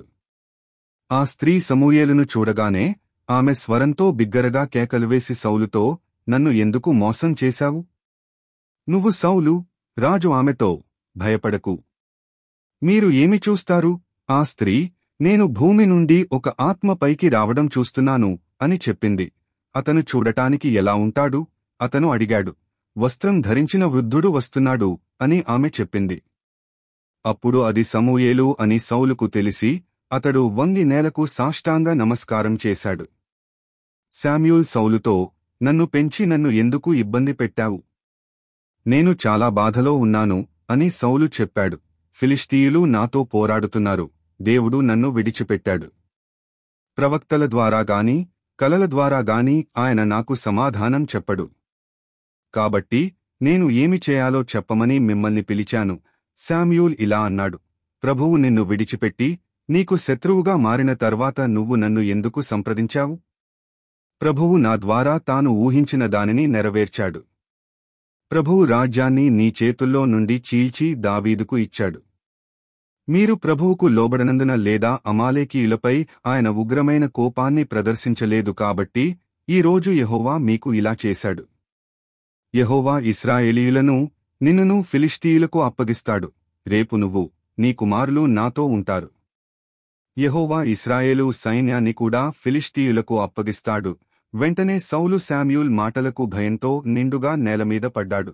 ఆ స్త్రీ సమూయేలును చూడగానే ఆమె స్వరంతో బిగ్గరగా కేకలువేసి సౌలుతో నన్ను ఎందుకు మోసం చేశావు నువ్వు సౌలు రాజు ఆమెతో భయపడకు మీరు ఏమి చూస్తారు ఆ స్త్రీ నేను భూమి నుండి ఒక ఆత్మ పైకి రావడం చూస్తున్నాను అని చెప్పింది అతను చూడటానికి ఎలా ఉంటాడు అతను అడిగాడు వస్త్రం ధరించిన వృద్ధుడు వస్తున్నాడు అని ఆమె చెప్పింది అప్పుడు అది సమూయేలు అని సౌలుకు తెలిసి అతడు వంగి నేలకు సాష్టాంగ నమస్కారం చేశాడు శామ్యూల్ సౌలుతో నన్ను పెంచి నన్ను ఎందుకు ఇబ్బంది పెట్టావు నేను చాలా బాధలో ఉన్నాను అని సౌలు చెప్పాడు ఫిలిష్తీయులు నాతో పోరాడుతున్నారు దేవుడు నన్ను విడిచిపెట్టాడు ప్రవక్తల ద్వారా గాని కలల ద్వారా గాని ఆయన నాకు సమాధానం చెప్పడు కాబట్టి నేను ఏమి చేయాలో చెప్పమని మిమ్మల్ని పిలిచాను శామ్యూల్ ఇలా అన్నాడు ప్రభువు నిన్ను విడిచిపెట్టి నీకు శత్రువుగా మారిన తర్వాత నువ్వు నన్ను ఎందుకు సంప్రదించావు ప్రభువు నా ద్వారా తాను ఊహించిన దానిని నెరవేర్చాడు ప్రభువు రాజ్యాన్ని నీ చేతుల్లో నుండి చీల్చి దావీదుకు ఇచ్చాడు మీరు ప్రభువుకు లోబడనందున లేదా అమాలేకీయులపై ఆయన ఉగ్రమైన కోపాన్ని ప్రదర్శించలేదు కాబట్టి ఈ రోజు యెహోవా మీకు ఇలా చేశాడు యెహోవా ఇస్రాయేలీయులను నిన్నును ఫిలిష్తీయులకు అప్పగిస్తాడు రేపు నువ్వు నీ కుమారులు నాతో ఉంటారు యెహోవా ఇస్రాయేలు సైన్యాన్ని కూడా ఫిలిష్తీయులకు అప్పగిస్తాడు వెంటనే సౌలు శామ్యూల్ మాటలకు భయంతో నిండుగా నేలమీద పడ్డాడు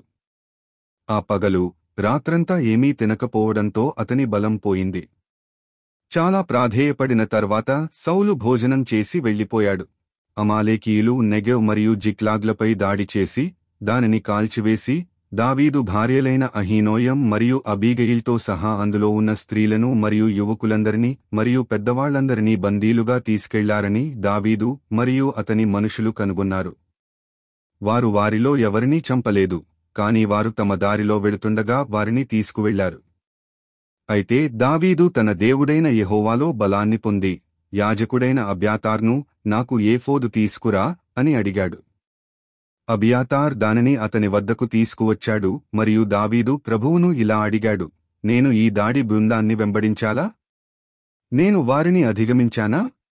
ఆ పగలు రాత్రంతా ఏమీ తినకపోవడంతో అతని బలం పోయింది చాలా ప్రాధేయపడిన తర్వాత సౌలు భోజనం చేసి వెళ్లిపోయాడు అమాలేకీయులు నెగెవ్ మరియు జిక్లాగ్లపై దాడి చేసి దానిని కాల్చివేసి దావీదు భార్యలైన అహీనోయం మరియు అబీగయిల్తో సహా అందులో ఉన్న స్త్రీలను మరియు యువకులందరినీ మరియు పెద్దవాళ్లందరినీ బందీలుగా తీసుకెళ్లారని దావీదు మరియు అతని మనుషులు కనుగొన్నారు వారు వారిలో ఎవరినీ చంపలేదు కాని వారు తమ దారిలో వెళుతుండగా వారిని తీసుకువెళ్లారు అయితే దావీదు తన దేవుడైన యెహోవాలో బలాన్ని పొంది యాజకుడైన అబ్యాతార్ను నాకు ఏఫోదు తీసుకురా అని అడిగాడు అబియాతార్ దానిని అతని వద్దకు తీసుకువచ్చాడు మరియు దావీదు ప్రభువును ఇలా అడిగాడు నేను ఈ దాడి బృందాన్ని వెంబడించాలా నేను వారిని అధిగమించానా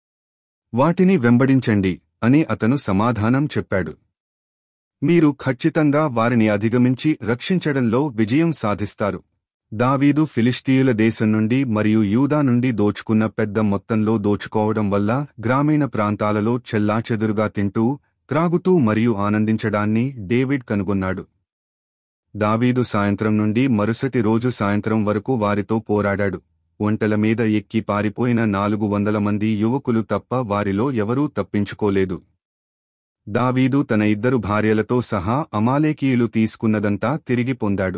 వాటిని వెంబడించండి అని అతను సమాధానం చెప్పాడు మీరు ఖచ్చితంగా వారిని అధిగమించి రక్షించడంలో విజయం సాధిస్తారు దావీదు ఫిలిష్తీయుల దేశం నుండి మరియు యూదా నుండి దోచుకున్న పెద్ద మొత్తంలో దోచుకోవడం వల్ల గ్రామీణ ప్రాంతాలలో చెల్లాచెదురుగా తింటూ త్రాగుతూ మరియు ఆనందించడాన్ని డేవిడ్ కనుగొన్నాడు దావీదు సాయంత్రం నుండి మరుసటి రోజు సాయంత్రం వరకు వారితో పోరాడాడు ఒంటెల మీద ఎక్కి పారిపోయిన నాలుగు వందల మంది యువకులు తప్ప వారిలో ఎవరూ తప్పించుకోలేదు దావీదు తన ఇద్దరు భార్యలతో సహా అమాలేకీయులు తీసుకున్నదంతా తిరిగి పొందాడు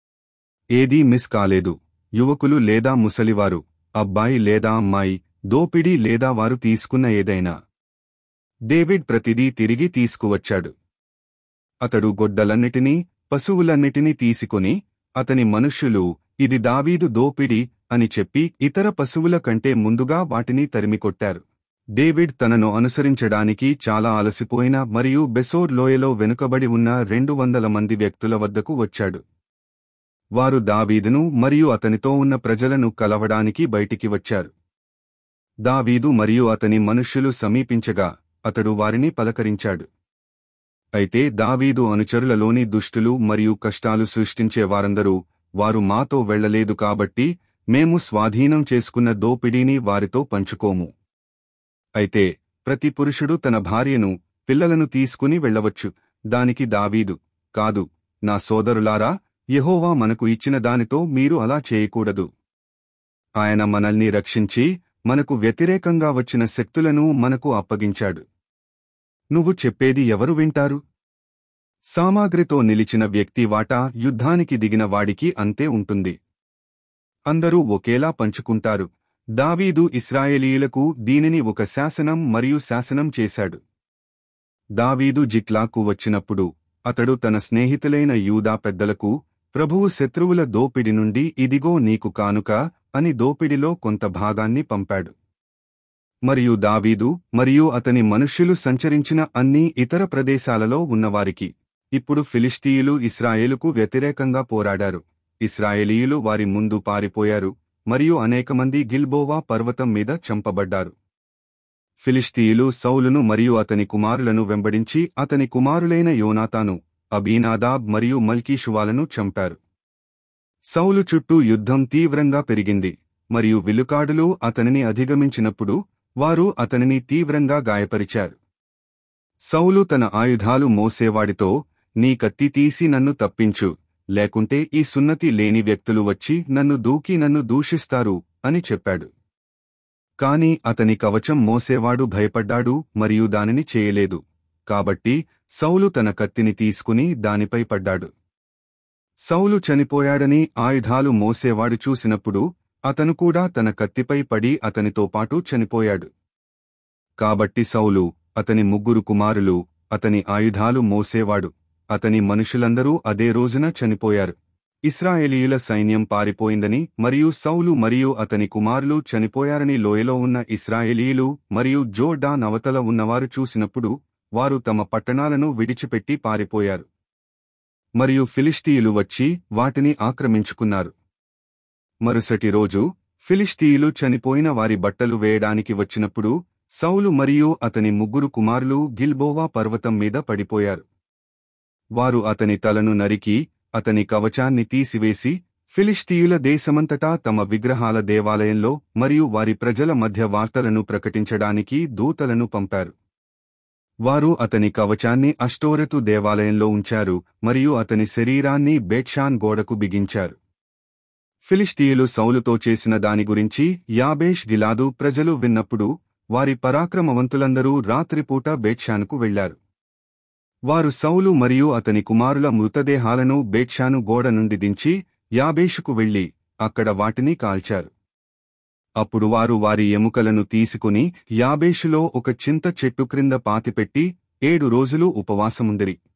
ఏదీ మిస్ కాలేదు యువకులు లేదా ముసలివారు అబ్బాయి లేదా అమ్మాయి దోపిడీ లేదా వారు తీసుకున్న ఏదైనా డేవిడ్ ప్రతిదీ తిరిగి తీసుకువచ్చాడు అతడు గొడ్డలన్నిటినీ పశువులన్నిటినీ తీసుకుని అతని మనుష్యులు ఇది దావీదు దోపిడి అని చెప్పి ఇతర పశువుల కంటే ముందుగా వాటిని తరిమికొట్టారు డేవిడ్ తనను అనుసరించడానికి చాలా అలసిపోయిన మరియు బెసోర్ లోయలో వెనుకబడి ఉన్న రెండు వందల మంది వ్యక్తుల వద్దకు వచ్చాడు వారు దావీదును మరియు అతనితో ఉన్న ప్రజలను కలవడానికి బయటికి వచ్చారు దావీదు మరియు అతని మనుష్యులు సమీపించగా అతడు వారిని పలకరించాడు అయితే దావీదు అనుచరులలోని దుష్టులు మరియు కష్టాలు సృష్టించే వారందరూ వారు మాతో వెళ్లలేదు కాబట్టి మేము స్వాధీనం చేసుకున్న దోపిడీని వారితో పంచుకోము అయితే ప్రతి పురుషుడు తన భార్యను పిల్లలను తీసుకుని వెళ్ళవచ్చు దానికి దావీదు కాదు నా సోదరులారా యెహోవా మనకు ఇచ్చిన దానితో మీరు అలా చేయకూడదు ఆయన మనల్ని రక్షించి మనకు వ్యతిరేకంగా వచ్చిన శక్తులను మనకు అప్పగించాడు నువ్వు చెప్పేది ఎవరు వింటారు సామాగ్రితో నిలిచిన వ్యక్తి వాటా యుద్ధానికి దిగిన వాడికి అంతే ఉంటుంది అందరూ ఒకేలా పంచుకుంటారు దావీదు ఇస్రాయేలీయులకు దీనిని ఒక శాసనం మరియు శాసనం చేశాడు దావీదు జిక్లాకు వచ్చినప్పుడు అతడు తన స్నేహితులైన యూదా పెద్దలకు ప్రభువు శత్రువుల దోపిడి నుండి ఇదిగో నీకు కానుక అని దోపిడిలో కొంత భాగాన్ని పంపాడు మరియు దావీదు మరియు అతని మనుష్యులు సంచరించిన అన్ని ఇతర ప్రదేశాలలో ఉన్నవారికి ఇప్పుడు ఫిలిష్తీయులు ఇస్రాయేలుకు వ్యతిరేకంగా పోరాడారు ఇస్రాయేలీయులు వారి ముందు పారిపోయారు మరియు అనేకమంది గిల్బోవా పర్వతం మీద చంపబడ్డారు ఫిలిష్తీయులు సౌలును మరియు అతని కుమారులను వెంబడించి అతని కుమారులైన యోనాతాను అబీనాదాబ్ మరియు మల్కీషువాలను చంపారు సౌలు చుట్టూ యుద్ధం తీవ్రంగా పెరిగింది మరియు విలుకాడులు అతనిని అధిగమించినప్పుడు వారు అతనిని తీవ్రంగా గాయపరిచారు సౌలు తన ఆయుధాలు మోసేవాడితో నీ కత్తి తీసి నన్ను తప్పించు లేకుంటే ఈ సున్నతి లేని వ్యక్తులు వచ్చి నన్ను దూకి నన్ను దూషిస్తారు అని చెప్పాడు కాని అతని కవచం మోసేవాడు భయపడ్డాడు మరియు దానిని చేయలేదు కాబట్టి సౌలు తన కత్తిని తీసుకుని దానిపై పడ్డాడు సౌలు చనిపోయాడని ఆయుధాలు మోసేవాడు చూసినప్పుడు అతను కూడా తన కత్తిపై పడి అతనితో పాటు చనిపోయాడు కాబట్టి సౌలు అతని ముగ్గురు కుమారులు అతని ఆయుధాలు మోసేవాడు అతని మనుషులందరూ అదే రోజున చనిపోయారు ఇస్రాయేలీయుల సైన్యం పారిపోయిందని మరియు సౌలు మరియు అతని కుమారులు చనిపోయారని లోయలో ఉన్న ఇస్రాయేలీయులు మరియు జోర్డాన్ అవతల ఉన్నవారు చూసినప్పుడు వారు తమ పట్టణాలను విడిచిపెట్టి పారిపోయారు మరియు ఫిలిష్తీయులు వచ్చి వాటిని ఆక్రమించుకున్నారు మరుసటి రోజు ఫిలిష్తీయులు చనిపోయిన వారి బట్టలు వేయడానికి వచ్చినప్పుడు సౌలు మరియు అతని ముగ్గురు కుమారులు గిల్బోవా పర్వతం మీద పడిపోయారు వారు అతని తలను నరికి అతని కవచాన్ని తీసివేసి ఫిలిష్తీయుల దేశమంతటా తమ విగ్రహాల దేవాలయంలో మరియు వారి ప్రజల మధ్య వార్తలను ప్రకటించడానికి దూతలను పంపారు వారు అతని కవచాన్ని అష్టోరెతు దేవాలయంలో ఉంచారు మరియు అతని శరీరాన్ని బేక్షాన్ గోడకు బిగించారు ఫిలిష్తీయులు సౌలుతో చేసిన దాని గురించి యాబేష్ గిలాదు ప్రజలు విన్నప్పుడు వారి పరాక్రమవంతులందరూ రాత్రిపూట బేక్షానుకు వెళ్లారు వారు సౌలు మరియు అతని కుమారుల మృతదేహాలను బేక్షాను గోడ నుండి దించి యాబేషుకు వెళ్లి అక్కడ వాటిని కాల్చారు అప్పుడు వారు వారి ఎముకలను తీసుకుని యాబేషులో ఒక చింత చెట్టు క్రింద పాతిపెట్టి ఏడు రోజులు ఉపవాసముందిరి